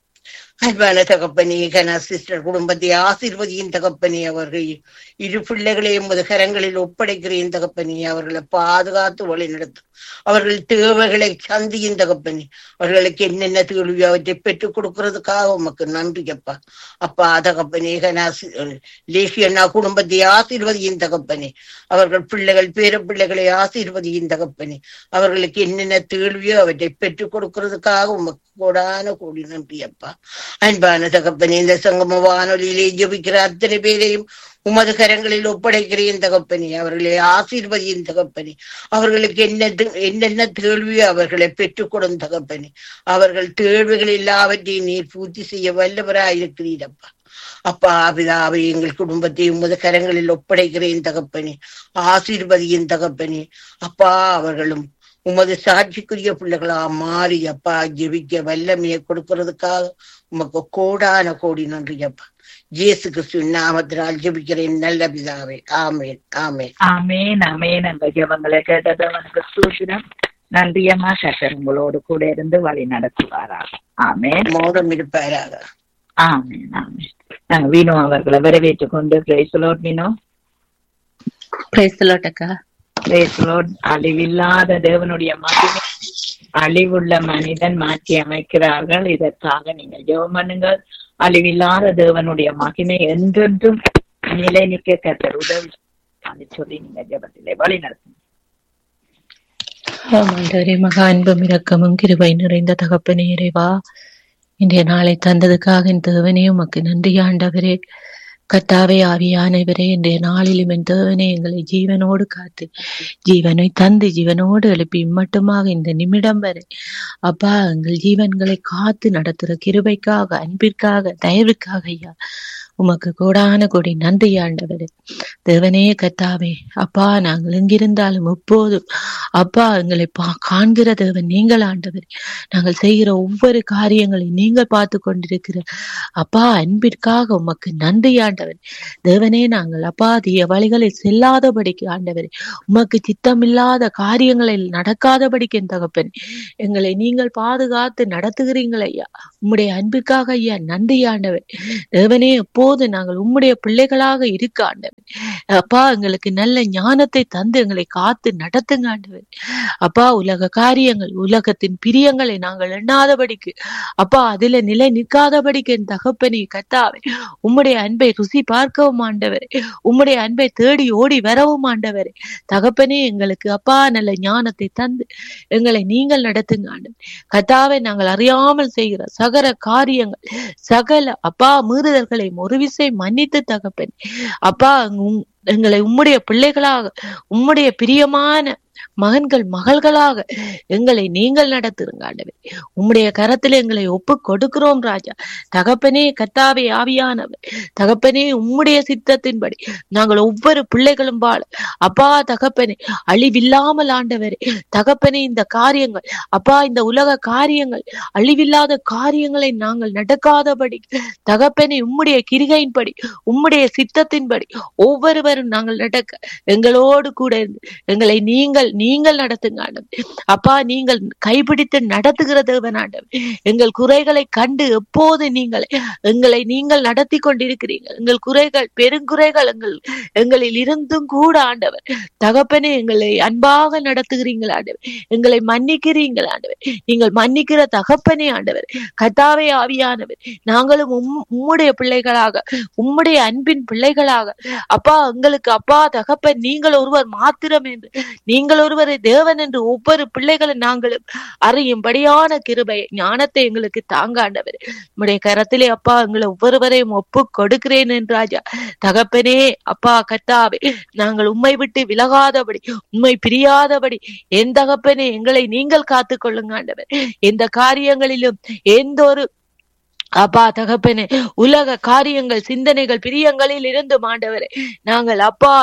அன்பான தகப்பனே கன சிஸ்டர் குடும்பத்தை ஆசீர்வதியின் தகப்பனே அவர்கள் இரு பிள்ளைகளையும் உமது கரங்களில் ஒப்படைக்கிறேன் தகப்பனே அவர்களை பாதுகாத்து வழி நடத்தும் அவர்கள் தேவைகளை சந்தியின் தகப்பனே அவர்களுக்கு என்னென்ன தேவையோ அவற்றை பெற்றுக் கொடுக்கறதுக்காக உமக்கு நன்றி அப்பா அப்பா தகப்பனே கனா லேசி அண்ணா குடும்பத்தை ஆசீர்வதியின் தகப்பனே அவர்கள் பிள்ளைகள் பேர பிள்ளைகளை ஆசீர்வதியின் தகப்பனே அவர்களுக்கு என்னென்ன தேவையோ அவற்றை பெற்றுக் கொடுக்கறதுக்காக உமக்கு கோடான கோடி நன்றி அப்பா அன்பான தகப்பனே இந்த சங்கம வானொலியிலே ஜபிக்கிற அத்தனை பேரையும் உமது கரங்களில் ஒப்படைக்கிறேன் தகப்பனே அவர்களை ஆசீர்வதியின் தகப்பனே அவர்களுக்கு என்ன தே- என்னென்ன தேழ்வியோ அவர்களை பெற்றுக் கொடும் தகப்பனே அவர்கள் தேழ்வுகள் எல்லாவற்றையும் நீர் பூர்த்தி செய்ய வல்லவராயிருக்கிறீரப்பா அப்பா பிதாவை எங்கள் குடும்பத்தை உமது கரங்களில் ஒப்படைக்கிறேன் தகப்பனே ஆசீர்வதியின் தகப்பனே அப்பா அவர்களும் உமது சாட்சிக்குரிய பிள்ளைகளா மாறி அப்பா ஜெபிக்க வல்லமையை கொடுக்கறதுக்காக உமக்கு கோடான கோடி நன்றி அப்பா இயேசு கிறிஸ்து நாமத்தினால் ஜெபிக்கிறேன் நல்ல பிதாவே ஆமேன் ஆமேன் ஆமேன் ஆமேன் அந்த ஜெபங்களை கேட்டது அவனுக்கு சூத்திரம் நன்றியம்மா கத்தர் உங்களோடு கூட இருந்து வழி நடத்துவாராக ஆமேன் மௌனம் இருப்பாராக ஆமேன் ஆமேன் நாங்க வீணு அவர்களை வரவேற்றுக் கொண்டு பிரைஸ்லோட் வீணு பிரைஸ்லோட்டக்கா பிரைஸ்லோட் அழிவில்லாத தேவனுடைய மகிமை அழிவுள்ள மனிதன் மாற்றி அமைக்கிறார்கள் இதற்காக நீங்க ஜெபம் பண்ணுங்கள் அழிவில்லாத தேவனுடைய மகிமை என்றென்றும் நிலை நிற்க கத்தர் உதவி அதை சொல்லி நீங்க ஜெபத்திலே வழி நடத்துங்க ஆமாண்டவரே மகா அன்பும் இரக்கமும் கிருபை நிறைந்த தகப்பனே இறைவா இன்றைய நாளை தந்ததுக்காக என் தேவனே உமக்கு நன்றி ஆண்டவரே கத்தாவே ஆவியானவரே இன்றைய நாளிலும் என் தேவனே எங்களை ஜீவனோடு காத்து ஜீவனை தந்து ஜீவனோடு எழுப்பி இம்மட்டுமாக இந்த நிமிடம் வரை அப்பா எங்கள் ஜீவன்களை காத்து நடத்துகிற கிருபைக்காக அன்பிற்காக தயவுக்காக ஐயா உமக்கு கோடான கொடி நன்றி ஆண்டவரே தேவனே கத்தாவே அப்பா நாங்கள் எங்கிருந்தாலும் எப்போதும் அப்பா எங்களை பா காண்கிற தேவன் நீங்கள் ஆண்டவர் நாங்கள் செய்கிற ஒவ்வொரு காரியங்களையும் நீங்கள் பார்த்து கொண்டிருக்கிற அப்பா அன்பிற்காக உமக்கு நன்றி ஆண்டவர் தேவனே நாங்கள் அப்பா தீய வழிகளை செல்லாதபடிக்கு ஆண்டவர் உமக்கு சித்தமில்லாத காரியங்களில் நடக்காதபடிக்கு என் தகப்பன் எங்களை நீங்கள் பாதுகாத்து நடத்துகிறீங்கள் ஐயா உம்முடைய அன்பிற்காக ஐயா நன்றி ஆண்டவர் தேவனே எப்போது நாங்கள் உம்முடைய பிள்ளைகளாக இருக்க ஆண்டவர் அப்பா எங்களுக்கு நல்ல ஞானத்தை தந்து எங்களை காத்து நடத்துங்க ஆண்டவர் அப்பா உலக காரியங்கள் உலகத்தின் பிரியங்களை நாங்கள் எண்ணாதபடிக்கு அப்பா அதில நிலை நிற்காதபடிக்கு என் தகப்பனே கத்தாவே உம்முடைய அன்பை ருசி பார்க்கவும் ஆண்டவரே உம்முடைய அன்பை தேடி ஓடி வரவும் ஆண்டவரே தகப்பனே எங்களுக்கு அப்பா நல்ல ஞானத்தை தந்து எங்களை நீங்கள் நடத்துங்க ஆண்டவர் கத்தாவை நாங்கள் அறியாமல் செய்கிற சகல காரியங்கள் சகல அப்பா மீறுதல்களை ஒரு விசை மன்னித்து தகப்பன் அப்பா உம்- எங்களை உம்முடைய பிள்ளைகளாக உம்முடைய பிரியமான மகன்கள் மகள்களாக எங்களை நீங்கள் நடத்துருங்க ஆண்டவர் உம்முடைய கரத்தில் எங்களை ஒப்பு கொடுக்கிறோம் ராஜா தகப்பனே கத்தாவே ஆவியானவர் தகப்பனே உம்முடைய சித்தத்தின்படி நாங்கள் ஒவ்வொரு பிள்ளைகளும் வாழ அப்பா தகப்பனே அழிவில்லாமல் ஆண்டவரே தகப்பனே இந்த காரியங்கள் அப்பா இந்த உலக காரியங்கள் அழிவில்லாத காரியங்களை நாங்கள் நடக்காதபடி தகப்பனே உம்முடைய கிரிகையின்படி உம்முடைய சித்தத்தின்படி ஒவ்வொருவரும் நாங்கள் நடக்க எங்களோடு கூட இருந்து எங்களை நீங்கள் நீங்கள் நடத்துங்க ஆண்டவர் அப்பா நீங்கள் கைப்பிடித்து நடத்துகிற தேவன் ஆண்டவர் எங்கள் குறைகளை கண்டு எப்போது நீங்கள் எங்களை நீங்கள் நடத்தி கொண்டிருக்கிறீர்கள் எங்கள் குறைகள் பெருங்குறைகள் எங்கள் எங்களில் இருந்தும் கூட ஆண்டவர் தகப்பனே எங்களை அன்பாக நடத்துகிறீங்கள் ஆண்டவர் எங்களை மன்னிக்கிறீங்கள் ஆண்டவர் நீங்கள் மன்னிக்கிற தகப்பனே ஆண்டவர் கத்தாவே ஆவியானவர் நாங்களும் உம்- உம்முடைய பிள்ளைகளாக உம்முடைய அன்பின் பிள்ளைகளாக அப்பா எங்களுக்கு அப்பா தகப்பன் நீங்கள் ஒருவர் மாத்திரம் என்று நீங்கள் ஒருவரை தேவன் என்று ஒவ்வொரு பிள்ளைகளும் நாங்களும் அறியும்படியான கிருபை ஞானத்தை எங்களுக்கு தாங்க ஆண்டவர் உம்முடைய கரத்திலே அப்பா எங்களை ஒவ்வொருவரையும் ஒப்பு கொடுக்கிறேன் என்று ராஜா தகப்பனே அப்பா கத்தாவே நாங்கள் உம்மை விட்டு விலகாதபடி உம்மை பிரியாதபடி என் தகப்பனே எங்களை நீங்கள் காத்துக் கொள்ளுங்க ஆண்டவர் எந்த காரியங்களிலும் எந்த ஒரு அப்பா தகப்பனே உலக காரியங்கள் சிந்தனைகள் பிரியங்களில் இருந்து மாண்டவரே நாங்கள் அப்பா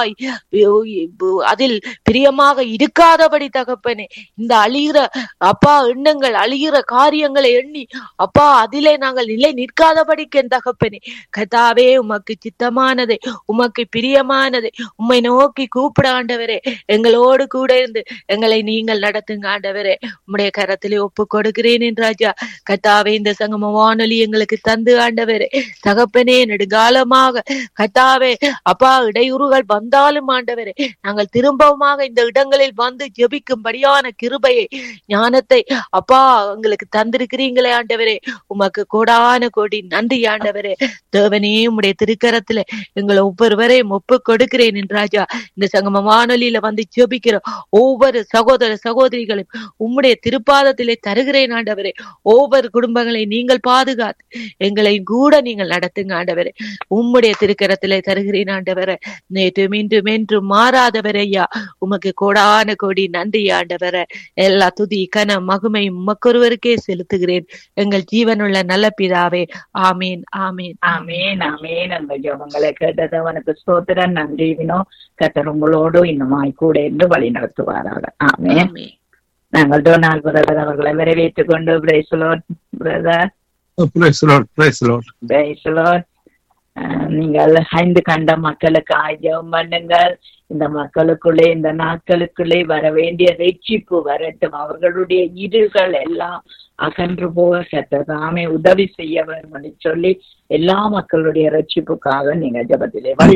அதில் பிரியமாக இருக்காதபடி தகப்பனே இந்த அழிகிற அப்பா எண்ணங்கள் அழிகிற காரியங்களை எண்ணி அப்பா அதிலே நாங்கள் நிலை நிற்காதபடிக்கு என் தகப்பனே கதாவே உமக்கு சித்தமானதை உமக்கு பிரியமானதை உம்மை நோக்கி கூப்பிட ஆண்டவரே எங்களோடு கூட இருந்து எங்களை நீங்கள் நடத்துங்க ஆண்டவரே உம்முடைய கரத்திலே ஒப்பு கொடுக்கிறேன் என் ராஜா கத்தாவே இந்த சங்கம வானொலி எங்களுக்கு தந்து ஆண்டவரே தகப்பனே நெடுங்காலமாக கத்தாவே அப்பா இடையூறுகள் வந்தாலும் ஆண்டவரே நாங்கள் திரும்பவுமாக இந்த இடங்களில் வந்து ஜெபிக்கும்படியான கிருபையை ஞானத்தை அப்பா எங்களுக்கு தந்திருக்கிறீங்களே ஆண்டவரே உமக்கு கோடான கோடி நன்றி ஆண்டவரே தேவனே உம்முடைய திருக்கரத்துல எங்களை ஒவ்வொருவரையும் ஒப்பு கொடுக்கிறேன் என் ராஜா இந்த சங்கம வானொலியில வந்து ஜெபிக்கிற ஒவ்வொரு சகோதர சகோதரிகளும் உம்முடைய திருப்பாதத்திலே தருகிறேன் ஆண்டவரே ஒவ்வொரு குடும்பங்களை நீங்கள் பாதுகாத்து எங்களை கூட நீங்கள் நடத்துங்க ஆண்டவரே உம்முடைய திருக்கரத்திலே தருகிறேன் ஆண்டவரே நேற்றும் இன்றும் என்றும் மாறாதவரே ஐயா உமக்கு கோடான கோடி நன்றி ஆண்டவரே எல்லா துதி கன மகுமை உமக்கொருவருக்கே செலுத்துகிறேன் எங்கள் ஜீவனுள்ள நல்ல பிதாவே ஆமீன் ஆமீன் ஆமேன் ஆமேன் அந்த ஜபங்களை கேட்டது அவனுக்கு ஸ்தோத்திரம் நன்றி வினோ கத்தர் உங்களோடு இன்னுமாய் கூட இருந்து வழி நடத்துவாராக ஆமேன் ஆமீன் நாங்கள் டொனால்ட் பிரதர் அவர்களை வரவேற்றுக் கொண்டு praise the Lord brother Praise the Lord, praise the Lord. Praise the Lord நீங்கள் ஐந்து கண்ட மக்களுக்கு ஆஜம் பண்ணுங்கள் இந்த மக்களுக்குள்ளே இந்த நாட்களுக்குள்ளே வர வேண்டிய ரட்சிப்பு வரட்டும் அவர்களுடைய இருகள் எல்லாம் அகன்று போக கத்ததாமே உதவி செய்ய வேண்டும் என்று சொல்லி எல்லா மக்களுடைய ரட்சிப்புக்காக நீங்க ஜபத்திலே வழி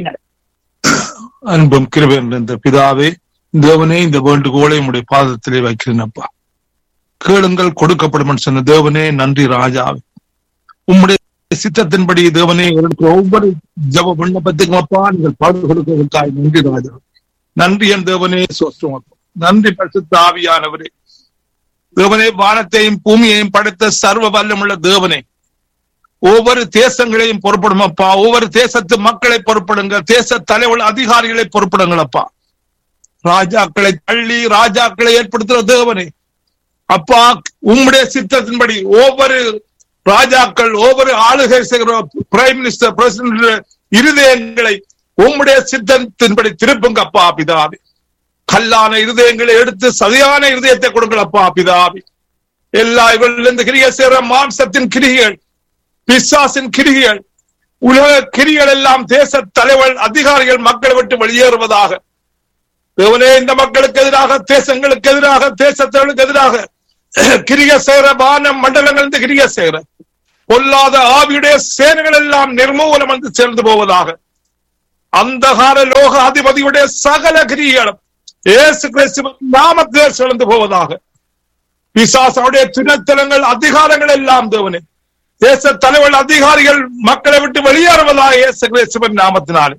அன்பும் கிருபையும் நிறைந்த பிதாவே தேவனே இந்த வேண்டுகோளை உம்முடைய பாதத்திலே வைக்கிறேனப்பா கேளுங்கள் கொடுக்கப்படும் என்று சொன்ன தேவனே நன்றி ராஜாவே உம்முடைய சித்தத்தின்படி தேவனே இருக்கிற ஒவ்வொரு ஜப விண்ணப்பத்துக்கும் அப்பா நீங்கள் பாடு கொடுக்கிறதுக்காக நன்றி ராஜா நன்றி என் தேவனே சோஸ்டம் அப்பா நன்றி பரிசுத்த ஆவியானவரே தேவனே வானத்தையும் பூமியையும் படைத்த சர்வ வல்லமுள்ள தேவனே ஒவ்வொரு தேசங்களையும் பொறுப்படும் அப்பா ஒவ்வொரு தேசத்து மக்களை பொறுப்படுங்க தேச தலைவர் அதிகாரிகளை பொறுப்படுங்கள் அப்பா ராஜாக்களை தள்ளி ராஜாக்களை ஏற்படுத்துகிற தேவனே அப்பா உம்முடைய சித்தத்தின்படி ஒவ்வொரு ராஜாக்கள் ஒவ்வொரு ஆளுகை செய்கிற பிரைம் மினிஸ்டர் பிரசிடന്റ് இருதயங்களை உம்முடைய சித்தத்தின்படி திருப்புங்க அப்பா பிதாவே கல்லான இருதயங்களை எடுத்து சரியான இருதயத்தை கொடுங்களப்பா பிதாவி எல்லா இவர்களிருந்து கிரியை செய்கிற மாம்சத்தின் கிரிகள் பிசாசின் கிரிகள் உலக கிரிகள் எல்லாம் தேச தலைவர் அதிகாரிகள் மக்களை விட்டு வெளியேறுவதாக தேவனே இந்த மக்களுக்கு எதிராக தேசங்களுக்கு எதிராக தேசத்தவர்களுக்கு எதிராக கிரிய செய்கிற வான மண்டலங்கள் இந்த கிரிய செய்கிற பொல்லாத ஆவியுடைய சேனைகள் எல்லாம் நிர்மூலம் வந்து சேர்ந்து போவதாக அந்தகார லோக அதிபதியுடைய சகல கிரிகளும் இயேசு கிறிஸ்துவின் நாமத்திலே சிறந்து போவதாக பிசாசனுடைய துணத்தலங்கள் அதிகாரங்கள் எல்லாம் தேவனே தேச தலைவர் அதிகாரிகள் மக்களை விட்டு வெளியேறுவதாக இயேசு கிறிஸ்துவின் நாமத்தினாலே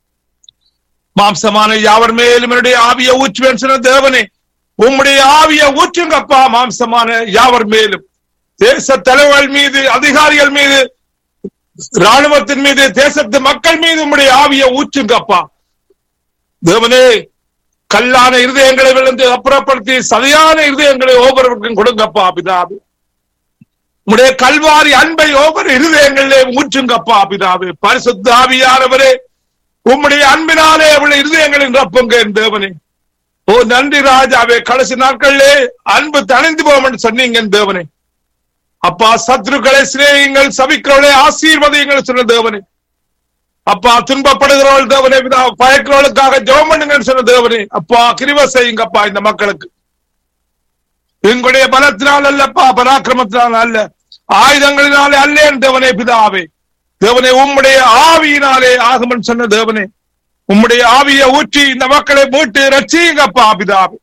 மாம்சமான யாவர் மேலும் என்னுடைய ஆவிய ஊற்றுவேன் சொன்ன தேவனே உம்முடைய ஆவிய ஊற்றுங்கப்பா மாம்சமான யாவர் மேலும் தேச தலைவர்கள் மீது அதிகாரிகள் மீது ராணுவத்தின் மீது தேசத்து மக்கள் மீது உம்முடைய ஆவிய ஊற்றுங்கப்பா தேவனே கல்லான இருதயங்களை விழுந்து அப்புறப்படுத்தி சரியான இருதயங்களை ஒவ்வொருவருக்கும் கொடுங்கப்பா பிதாவே உடைய கல்வாரி அன்பை ஒவ்வொரு இருதயங்களிலே ஊற்றுங்கப்பா பிதாவே பரிசுத்த ஆவியானவரே உம்முடைய அன்பினாலே அவளுடைய இருதயங்களின் ரப்புங்க என் தேவனே ஓ நன்றி ராஜாவே கடைசி நாட்களிலே அன்பு தணிந்து போகும் என்று சொன்னீங்க என் தேவனே அப்பா சத்ருக்களை சிநேகிங்கள் சபிக்கிறவளை ஆசீர்வதிங்கள் சொன்ன தேவனே அப்பா துன்பப்படுகிறவள் தேவனே பிதா பயக்கிறவளுக்காக ஜெபம் பண்ணுங்கன்னு சொன்ன தேவனே அப்பா கிருப செய்யுங்கப்பா இந்த மக்களுக்கு எங்களுடைய பலத்தினால் அல்லப்பா பராக்கிரமத்தினால் அல்ல ஆயுதங்களினாலே அல்லேன் தேவனே பிதாவே தேவனே உம்முடைய ஆவியினாலே ஆகுமன் சொன்ன தேவனே உம்முடைய ஆவியை ஊற்றி இந்த மக்களை மீட்டு ரட்சியுங்கப்பா பிதாவே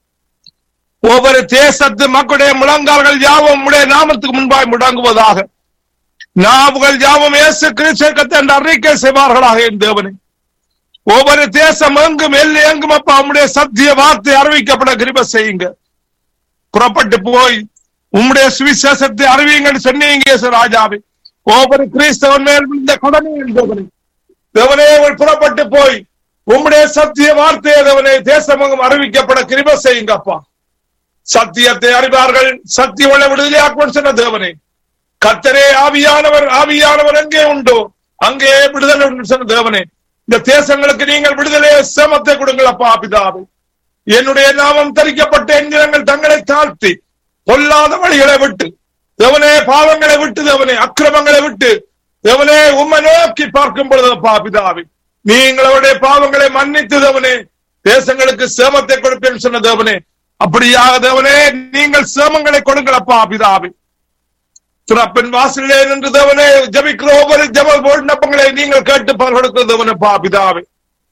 ஒவ்வொரு தேசத்து மக்களுடைய முழங்கால்கள் யாவும் உம்முடைய நாமத்துக்கு முன்பாய் முடங்குவதாக நாவுகள் யாவும் இயேசு கிறிஸ்தத்தை என்று அறிக்கை செய்வார்களாக என் தேவனே ஒவ்வொரு தேசம் எங்கும் எல்லை எங்கும் அப்பா உம்முடைய சத்திய வார்த்தை அறிவிக்கப்பட கிருப செய்யுங்க புறப்பட்டு போய் உம்முடைய சுவிசேஷத்தை அறிவியுங்கன்னு சொன்னீங்க இயேசு ராஜாவே ஒவ்வொரு கிறிஸ்தவன் மேல் இந்த கடமை என் தேவனே தேவனே அவள் புறப்பட்டு போய் உம்முடைய சத்திய வார்த்தையை தேவனே தேசமெங்கும் அறிவிக்கப்பட கிருப செய்யுங்க அப்பா சத்தியத்தை அறிவார்கள் சத்திய உள்ள விடுதலையாக்குவன் சொன்ன தேவனே கத்தரே ஆவியானவர் ஆவியானவர் எங்கே உண்டோ அங்கே விடுதலை உண்டு சொன்ன தேவனே இந்த தேசங்களுக்கு நீங்கள் விடுதலை சேமத்தை கொடுங்கள் அப்பா பிதாவே என்னுடைய நாமம் தரிக்கப்பட்ட என்கிறங்கள் தங்களை தாழ்த்தி பொல்லாத வழிகளை விட்டு தேவனே பாவங்களை விட்டு தேவனே அக்கிரமங்களை விட்டு தேவனே உம்மை நோக்கி பார்க்கும் பொழுது அப்பா பிதாவே நீங்கள் அவருடைய பாவங்களை மன்னித்து தேவனே தேசங்களுக்கு சேமத்தை கொடுப்பேன் சொன்ன தேவனே அப்படியாக தேவனே நீங்கள் சேமங்களை கொடுங்கள் அப்பா பிதாவே திறப்பின் வாசலிலே நின்று தேவனே ஜபிக்கிற ஒவ்வொரு ஜப விண்ணப்பங்களை நீங்கள் கேட்டு பலர்களுக்கு தேவனே பா பிதாவே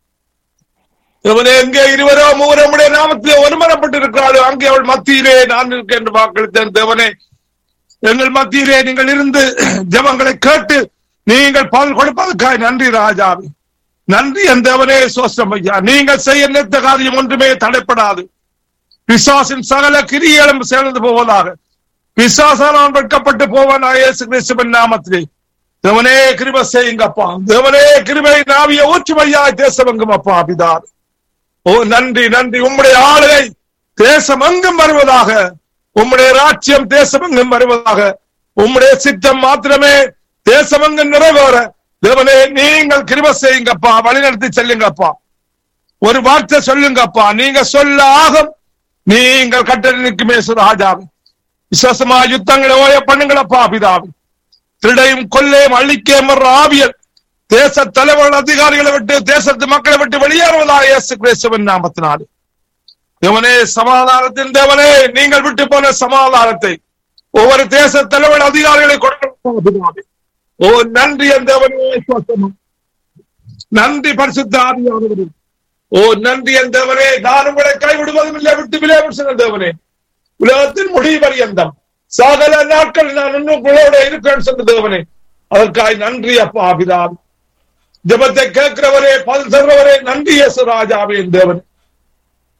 தேவனே எங்கே இருவரோ மூவரோ உடைய நாமத்திலே ஒருமனப்பட்டு இருக்கிறாரோ அங்கே அவள் மத்தியிலே நான் இருக்கேன் என்று வாக்களித்தேன் தேவனே எங்கள் மத்தியிலே நீங்கள் இருந்து ஜபங்களை கேட்டு நீங்கள் பதில் கொடுப்பதற்காக நன்றி ராஜாவே நன்றி என் தேவனே சோஸ்டம் ஐயா நீங்கள் செய்ய நினைத்த காரியம் ஒன்றுமே தடைப்படாது பிசாசின் சகல கிரியலும் சேர்ந்து போவதாக பிசாசானால் வெட்கப்பட்டு போவானா இயேசு கிறிஸ்துவின் நாமத்திலே தேவனே கிருப செய்யுங்கப்பா தேவனே கிருபை நாவிய ஊற்றுமையா தேசமெங்கும் அப்பா பிதார் ஓ நன்றி நன்றி உம்முடைய ஆளுகை தேசமெங்கும் வருவதாக உம்முடைய ராஜ்யம் தேசமெங்கும் வருவதாக உம்முடைய சித்தம் மாத்திரமே தேசமெங்கும் நிறைவேற தேவனே நீங்கள் கிருப செய்யுங்கப்பா வழிநடத்தி செல்லுங்கப்பா ஒரு வார்த்தை சொல்லுங்கப்பா நீங்க சொல்ல ஆகும் நீங்கள் கட்டளை நிற்குமே ராஜாவே விசுவாசமா யுத்தங்களை ஓய பண்ணுங்களப்பா பிதாவே திருடையும் கொள்ளையும் அழிக்கையும் வர்ற ஆவியல் தேச தலைவர்கள் அதிகாரிகளை விட்டு தேசத்து மக்களை விட்டு வெளியேறுவதாக இயேசு கிறிஸ்துவின் நாமத்தினாலே தேவனே சமாதானத்தின் தேவனே நீங்கள் விட்டு போன சமாதானத்தை ஒவ்வொரு தேச தலைவர் அதிகாரிகளை கொடுக்க ஓ நன்றி என் தேவனே சுவாசமா. நன்றி பரிசுத்த ஆவியானவரே ஓ நன்றி என் தேவனே நான் உங்களை கைவிடுவதும் இல்லை விட்டு விளையாடும் சொன்ன தேவனே உலகத்தின் முடிவு பரியந்தம் சகல நாட்கள் நான் இன்னும் உங்களோட இருக்கேன் சொன்ன தேவனே அதற்காய் நன்றி அப்பா அபிதாம் ஜபத்தை கேட்கிறவரே பதில் சொல்றவரே நன்றி இயேசு ராஜாவே என் தேவன்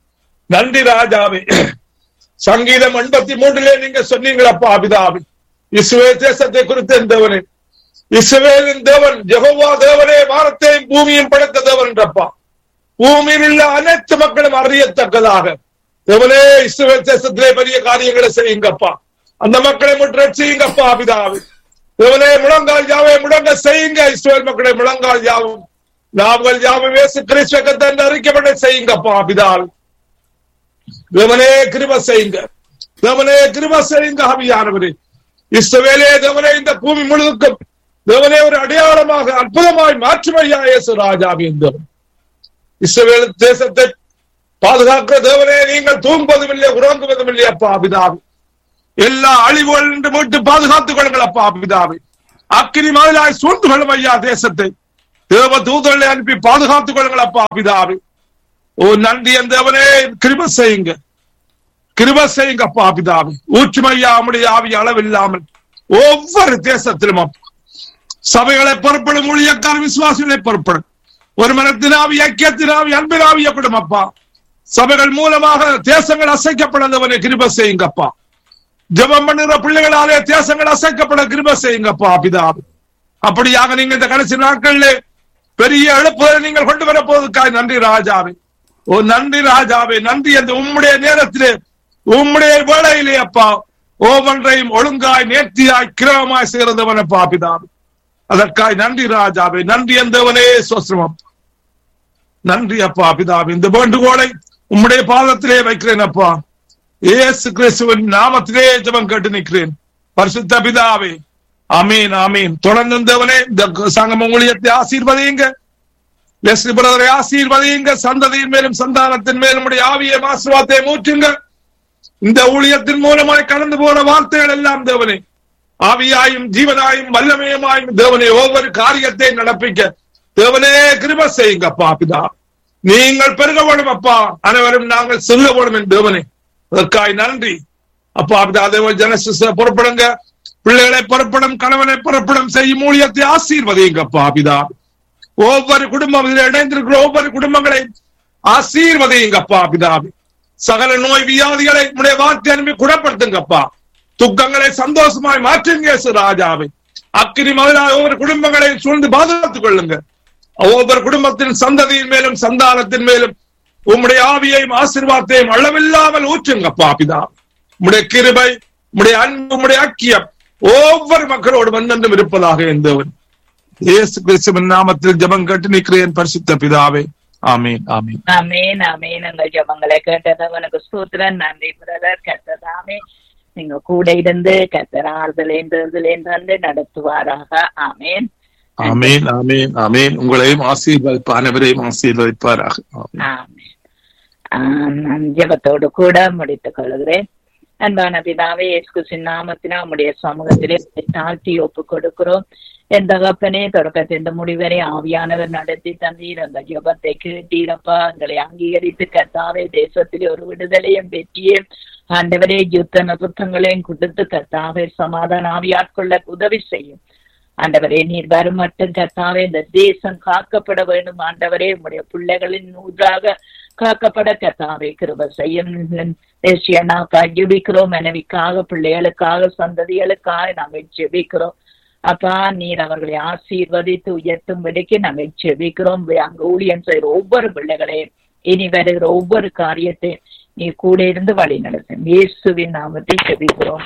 நன்றி ராஜாவே சங்கீதம் எண்பத்தி மூன்றிலே நீங்க சொன்னீங்களப்பா அபிதாபி இஸ்ரேல் தேசத்தை குறித்த தேவனே இஸ்ரேலின் தேவன் ஜெகோவா தேவனே வானத்தையும் பூமியும் படைத்த தேவன் என்றப்பா பூமியில் உள்ள அனைத்து மக்களும் அறியத்தக்கதாக தேவனே இஸ்ரேல் தேசத்திலே பெரிய காரியங்களை செய்யுங்கப்பா அந்த மக்களை முற்ற செய்யுங்கப்பா அபிதாவி தேவனே முழங்கால் யாவை முழங்க செய்யுங்க இஸ்ரேல் மக்களை முழங்கால் யாவும் நாங்கள் யாவும் இயேசு கிறிஸ்துவ அறிக்கப்பட செய்யுங்கப்பா அபிதாவி தேவனே கிருப செய்யுங்க தேவனே கிருப செய்யுங்க ஆவியானவரே இஸ்ரவேலே தேவனே இந்த பூமி முழுதுக்கும் தேவனே ஒரு அடையாளமாக அற்புதமாய் மாற்றுமையா இயேசு ராஜாவின் தேவன் இஸ்ரவேல் தேசத்தை பாதுகாக்கிற தேவனே நீங்கள் தூங்குவதும் இல்லை உறங்குவதும் இல்லை அப்பா அபிதாவி எல்லா அழிவுகள் என்று மீட்டு பாதுகாத்துக் கொள்ளுங்கள் அப்பா அபிதாவி அக்கினி மாதிலாய் சூழ்ந்து கொள்ளும் ஐயா தேசத்தை தேவ தூதர்களை அனுப்பி பாதுகாத்துக் கொள்ளுங்கள் அப்பா அபிதாவி ஓ நன்றி என் தேவனே கிருப செய்யுங்க கிருப செய்யுங்க அப்பா அபிதாவி ஊற்றுமையா அம்முடைய ஆவி அளவில்லாமல் ஒவ்வொரு தேசத்திலும் அப்பா சபைகளை பொறுப்படும் ஊழியக்கார விசுவாசிகளை பொறுப்படும் ஒரு மனத்தினாவி ஐக்கியத்தினாவி அன்பினாவி எப்படும் அப்பா சபைகள் மூலமாக தேசங்கள் அசைக்கப்படாதவனை கிருப செய்யுங்கப்பா ஜெபம் பண்ணுகிற பிள்ளைகளாலே தேசங்கள் அசைக்கப்பட கிருப செய்யுங்கப்பா பிதாவு அப்படியாக நீங்க இந்த கடைசி நாட்களிலே பெரிய எழுப்புதலை நீங்கள் கொண்டு வர போவதற்காக நன்றி ராஜாவே ஓ நன்றி ராஜாவே நன்றி அந்த உம்முடைய நேரத்திலே உம்முடைய வேளையிலே அப்பா ஒவ்வொன்றையும் ஒழுங்காய் நேர்த்தியாய் கிரமமாய் சேர்ந்தவனப்பா பிதாவே அதற்காய் நன்றி ராஜாவே நன்றி எந்தவனே சோசிரம் நன்றி அப்பா பிதாவே இந்த வேண்டுகோளை உம்முடைய பாதத்திலே வைக்கிறேன் அப்பா ஏசு கிறிஸ்துவின் நாமத்திலே ஜெபம் கேட்டு நிற்கிறேன் பரிசுத்த பிதாவே அமீன் அமீன் தொடர்ந்து தேவனே இந்த சங்கம ஊழியத்தை ஆசீர்வதியுங்க லெஸ்லி பிரதரை ஆசீர்வதியுங்க சந்ததியின் மேலும் சந்தானத்தின் மேலும் உடைய ஆவிய ஆசீர்வாதத்தை மூற்றுங்க இந்த ஊழியத்தின் மூலமாய் கடந்து போன வார்த்தைகள் எல்லாம் தேவனே ஆவியாயும் ஜீவனாயும் வல்லமயமாயும் தேவனே ஒவ்வொரு காரியத்தை நடப்பிக்க தேவனே கிருப செய்யுங்க அப்பா பிதா நீங்கள் பெருக வேணும் அப்பா அனைவரும் நாங்கள் சொல்ல வேணும் என் தேவனே அதற்காய் நன்றி அப்பா பிதா தேவ ஜனசிஸ்ட புறப்படுங்க பிள்ளைகளை புறப்படும் கணவனை புறப்படும் செய்யும் ஊழியத்தை ஆசீர்வதிங்க அப்பா பிதா ஒவ்வொரு குடும்பம் இதில் இணைந்திருக்கிற ஒவ்வொரு குடும்பங்களை ஆசீர்வதிங்க அப்பா பிதாபி சகல நோய் வியாதிகளை உடைய வார்த்தை அனுப்பி குணப்படுத்துங்கப்பா துக்கங்களை சந்தோஷமாய் மாற்றுங்க இயேசு ராஜாவை அக்கினி முதலாக ஒவ்வொரு குடும்பங்களை சூழ்ந்து பாதுகாத்துக் கொள்ளுங்க ஒவ்வொரு குடும்பத்தின் சந்ததியின் மேலும் சந்தானத்தின் மேலும் உம்முடைய ஆவியையும் ஆசீர்வாதத்தையும் அளவில்லாமல் ஊற்றுங்கப்பா பிதா உம்முடைய கிருபை உம்முடைய அன்பு உம்முடைய அக்கியம் ஒவ்வொரு மக்களோடு வந்தென்றும் இருப்பதாக இருந்தவன் இயேசு கிறிஸ்துவின் நாமத்தில் ஜெபம் கேட்டு நிற்கிறேன் பரிசுத்த பிதாவே ஆமீன் ஆமீன் ஆமேன் ஆமேன் எங்கள் ஜபங்களை கேட்டதவனுக்கு ஸ்தோத்திரன் நன்றி பிரதர் கத்ததாமே நீங்க கூட இருந்து கத்தர் ஆறுதலேந்து வந்து நடத்துவாராக ஆமேன் ஆமீன் ஆமீன் ஆமீன் உங்களையும் ஆசீர்வதிப்பு அனைவரையும் ஆசீர்வதிப்பாராக ஆமீன். ஆமேன் ஆம், நான் ஜெபத்தோடு கூட முடித்துக் கொள்கிறேன் அன்பான பிதாவே இயேசு நாமத்தினா உம்முடைய சமூகத்திலே தாழ்த்தி ஒப்பு கொடுக்கிறோம் என் தகப்பனே தொடக்கத்தின் முடிவரை ஆவியானவர் நடத்தி தந்தீர் அந்த ஜபத்தை கேட்டீரப்பா எங்களை அங்கீகரித்து கத்தாவே தேசத்திலே ஒரு விடுதலையும் வெற்றியும் ஆண்டவரே யுத்த நிறுத்தங்களையும் கொடுத்து கத்தாவே சமாதான ஆவியாட்கொள்ள உதவி செய்யும் ஆண்டவரே நீர் வரும் மட்டும் கத்தாவே இந்த தேசம் காக்கப்பட வேண்டும் ஆண்டவரே உம்முடைய பிள்ளைகளின் ஊராக காக்கப்பட கத்தாவே கிருப செய்யும் தேசியனாக்காக ஜெபிக்கிறோம் மனைவிக்காக பிள்ளைகளுக்காக சந்ததிகளுக்காக நாங்கள் ஜெபிக்கிறோம் அப்பா நீர் அவர்களை ஆசீர்வதித்து உயர்த்தும்படிக்கு நாங்கள் ஜெபிக்கிறோம் அங்க ஊழியம் செய்கிற ஒவ்வொரு பிள்ளைகளையும் இனி வருகிற ஒவ்வொரு காரியத்தையும் நீ கூட இருந்து வழி நடத்தும் இயேசுவின் நாமத்தை ஜெபிக்கிறோம்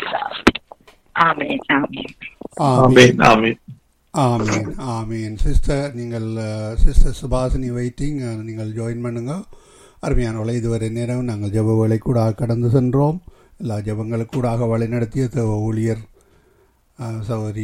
ஆமென் ஆமென் ஆமீன் ஆமீன் ஆமீன் ஆமீன் சிஸ்டர் நீங்கள் சிஸ்டர் சுபாசினி வெயிட்டிங் நீங்கள் ஜாயின் பண்ணுங்க அருமையானவளை இதுவரை நேரம் நாங்கள் ஜெப வேலை கூட கடந்து சென்றோம் எல்லா ஜெபங்களுக்கு கூடாக வழிநடத்திய தேவ ஊழியர் அஹ், சகோதரி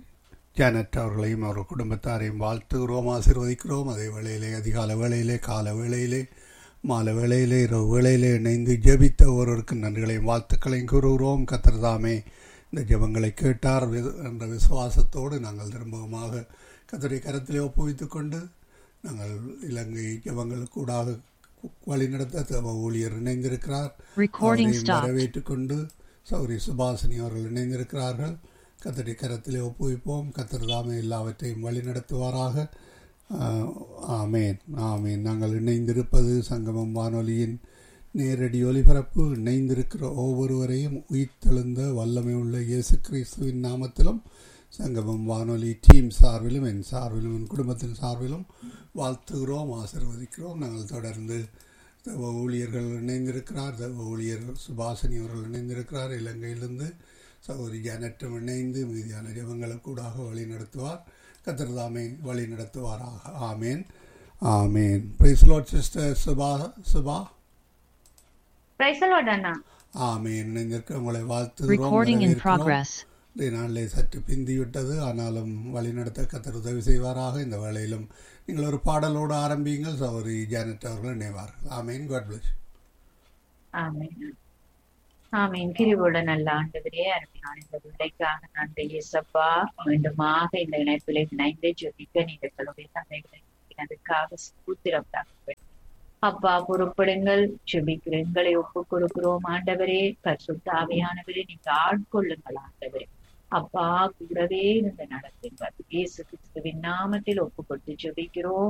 ஜானட் அவர்களையும் அவர்கள் குடும்பத்தாரையும் வாழ்த்துகிறோம் ஆசீர்வதிக்கிறோம் அதே வேளையிலே அதிகால வேளையிலே கால வேளையிலே மாலை வேளையிலே இரவு வேளையிலே இணைந்து ஜெபித்த ஒருவருக்கு நன்றிகளையும் வாழ்த்துக்களையும் கூறுகிறோம் கத்திரதாமே இந்த ஜெபங்களை கேட்டார் வி- என்ற விசுவாசத்தோடு நாங்கள் திரும்பமாக கத்தருடைய கரத்திலே ஒப்புவித்துக் கொண்டு நாங்கள் இலங்கை ஜெபங்களுக்கூடாக வழிநடத்த தேவ ஊழியர் இணைந்திருக்கிறார் Recording அவரையும் stopped. வரவேற்றுக் கொண்டு சௌரி சுபாசினி அவர்கள் இணைந்திருக்கிறார்கள் கத்தருடைய கரத்திலே ஒப்புவிப்போம் கத்தர் தாமே எல்லாவற்றையும் வழிநடத்துவாராக ஆஹ், ஆமேன் ஆமேன் நாங்கள் இணைந்திருப்பது சங்கமம் வானொலியின் நேரடி ஒலிபரப்பு இணைந்திருக்கிற ஒவ்வொருவரையும் உயிர்த்தெழுந்த வல்லமை உள்ள இயேசு கிறிஸ்துவின் நாமத்திலும் சங்கமம் வானொலி டீம் சார்பிலும் என் சார்பிலும் என் குடும்பத்தின் சார்பிலும் வாழ்த்துகிறோம் ஆசிர்வதிக்கிறோம் நாங்கள் தொடர்ந்து தவ ஊழியர்கள் இணைந்திருக்கிறார் தவ ஊழியர்கள் சுபாசினி அவர்கள் இணைந்திருக்கிறார் இலங்கையிலிருந்து சகோதரி ஜானட்டும் இணைந்து மீதியான ஜபங்களுக்கூடாக வழி நடத்துவார் கத்திரதாமே வழி நடத்துவாராக ஆமேன் ஆமேன் praise Lord sister Subha Subha praise the Lord அண்ணா ஆமேன் இணைந்திருக்க உங்களை வாழ்த்துகிறோம் Recording in வரவேற்கிறோம். progress. இன்றைய நாளிலே சற்று பிந்திவிட்டது ஆனாலும் வழிநடத்த கத்தர் உதவி செய்வாராக இந்த வேளையிலும் நீங்கள் ஒரு பாடலோடு ஆரம்பியுங்கள் சௌரி ஜானட் அவர்கள் நினைவார்கள் ஆமேன் காட் பிளஸ் ஆமென் ஆமென் கிருபோட நல்ல ஆண்டவரே அருமையான இந்த விடைக்காக நன்றி இயேசப்பா மீண்டுமாக இந்த இணைப்பிலே இணைந்து ஜெபிக்க நீங்களுடைய தந்தைகளை அதுக்காக சூத்திரம் தாக்குவேன் அப்பா பொறுப்படுங்கள் ஜெபிக்கிற எங்களை ஒப்புக் கொடுக்கிறோம் ஆண்டவரே பரிசுத்த ஆவியானவரே நீங்க ஆட்கொள்ளுங்கள் ஆண்டவரே அப்பா கூடவே இருந்து நடத்துங்கள் இயேசு கிறிஸ்துவின் நாமத்தில் ஒப்பு கொடுத்து ஜெபிக்கிறோம்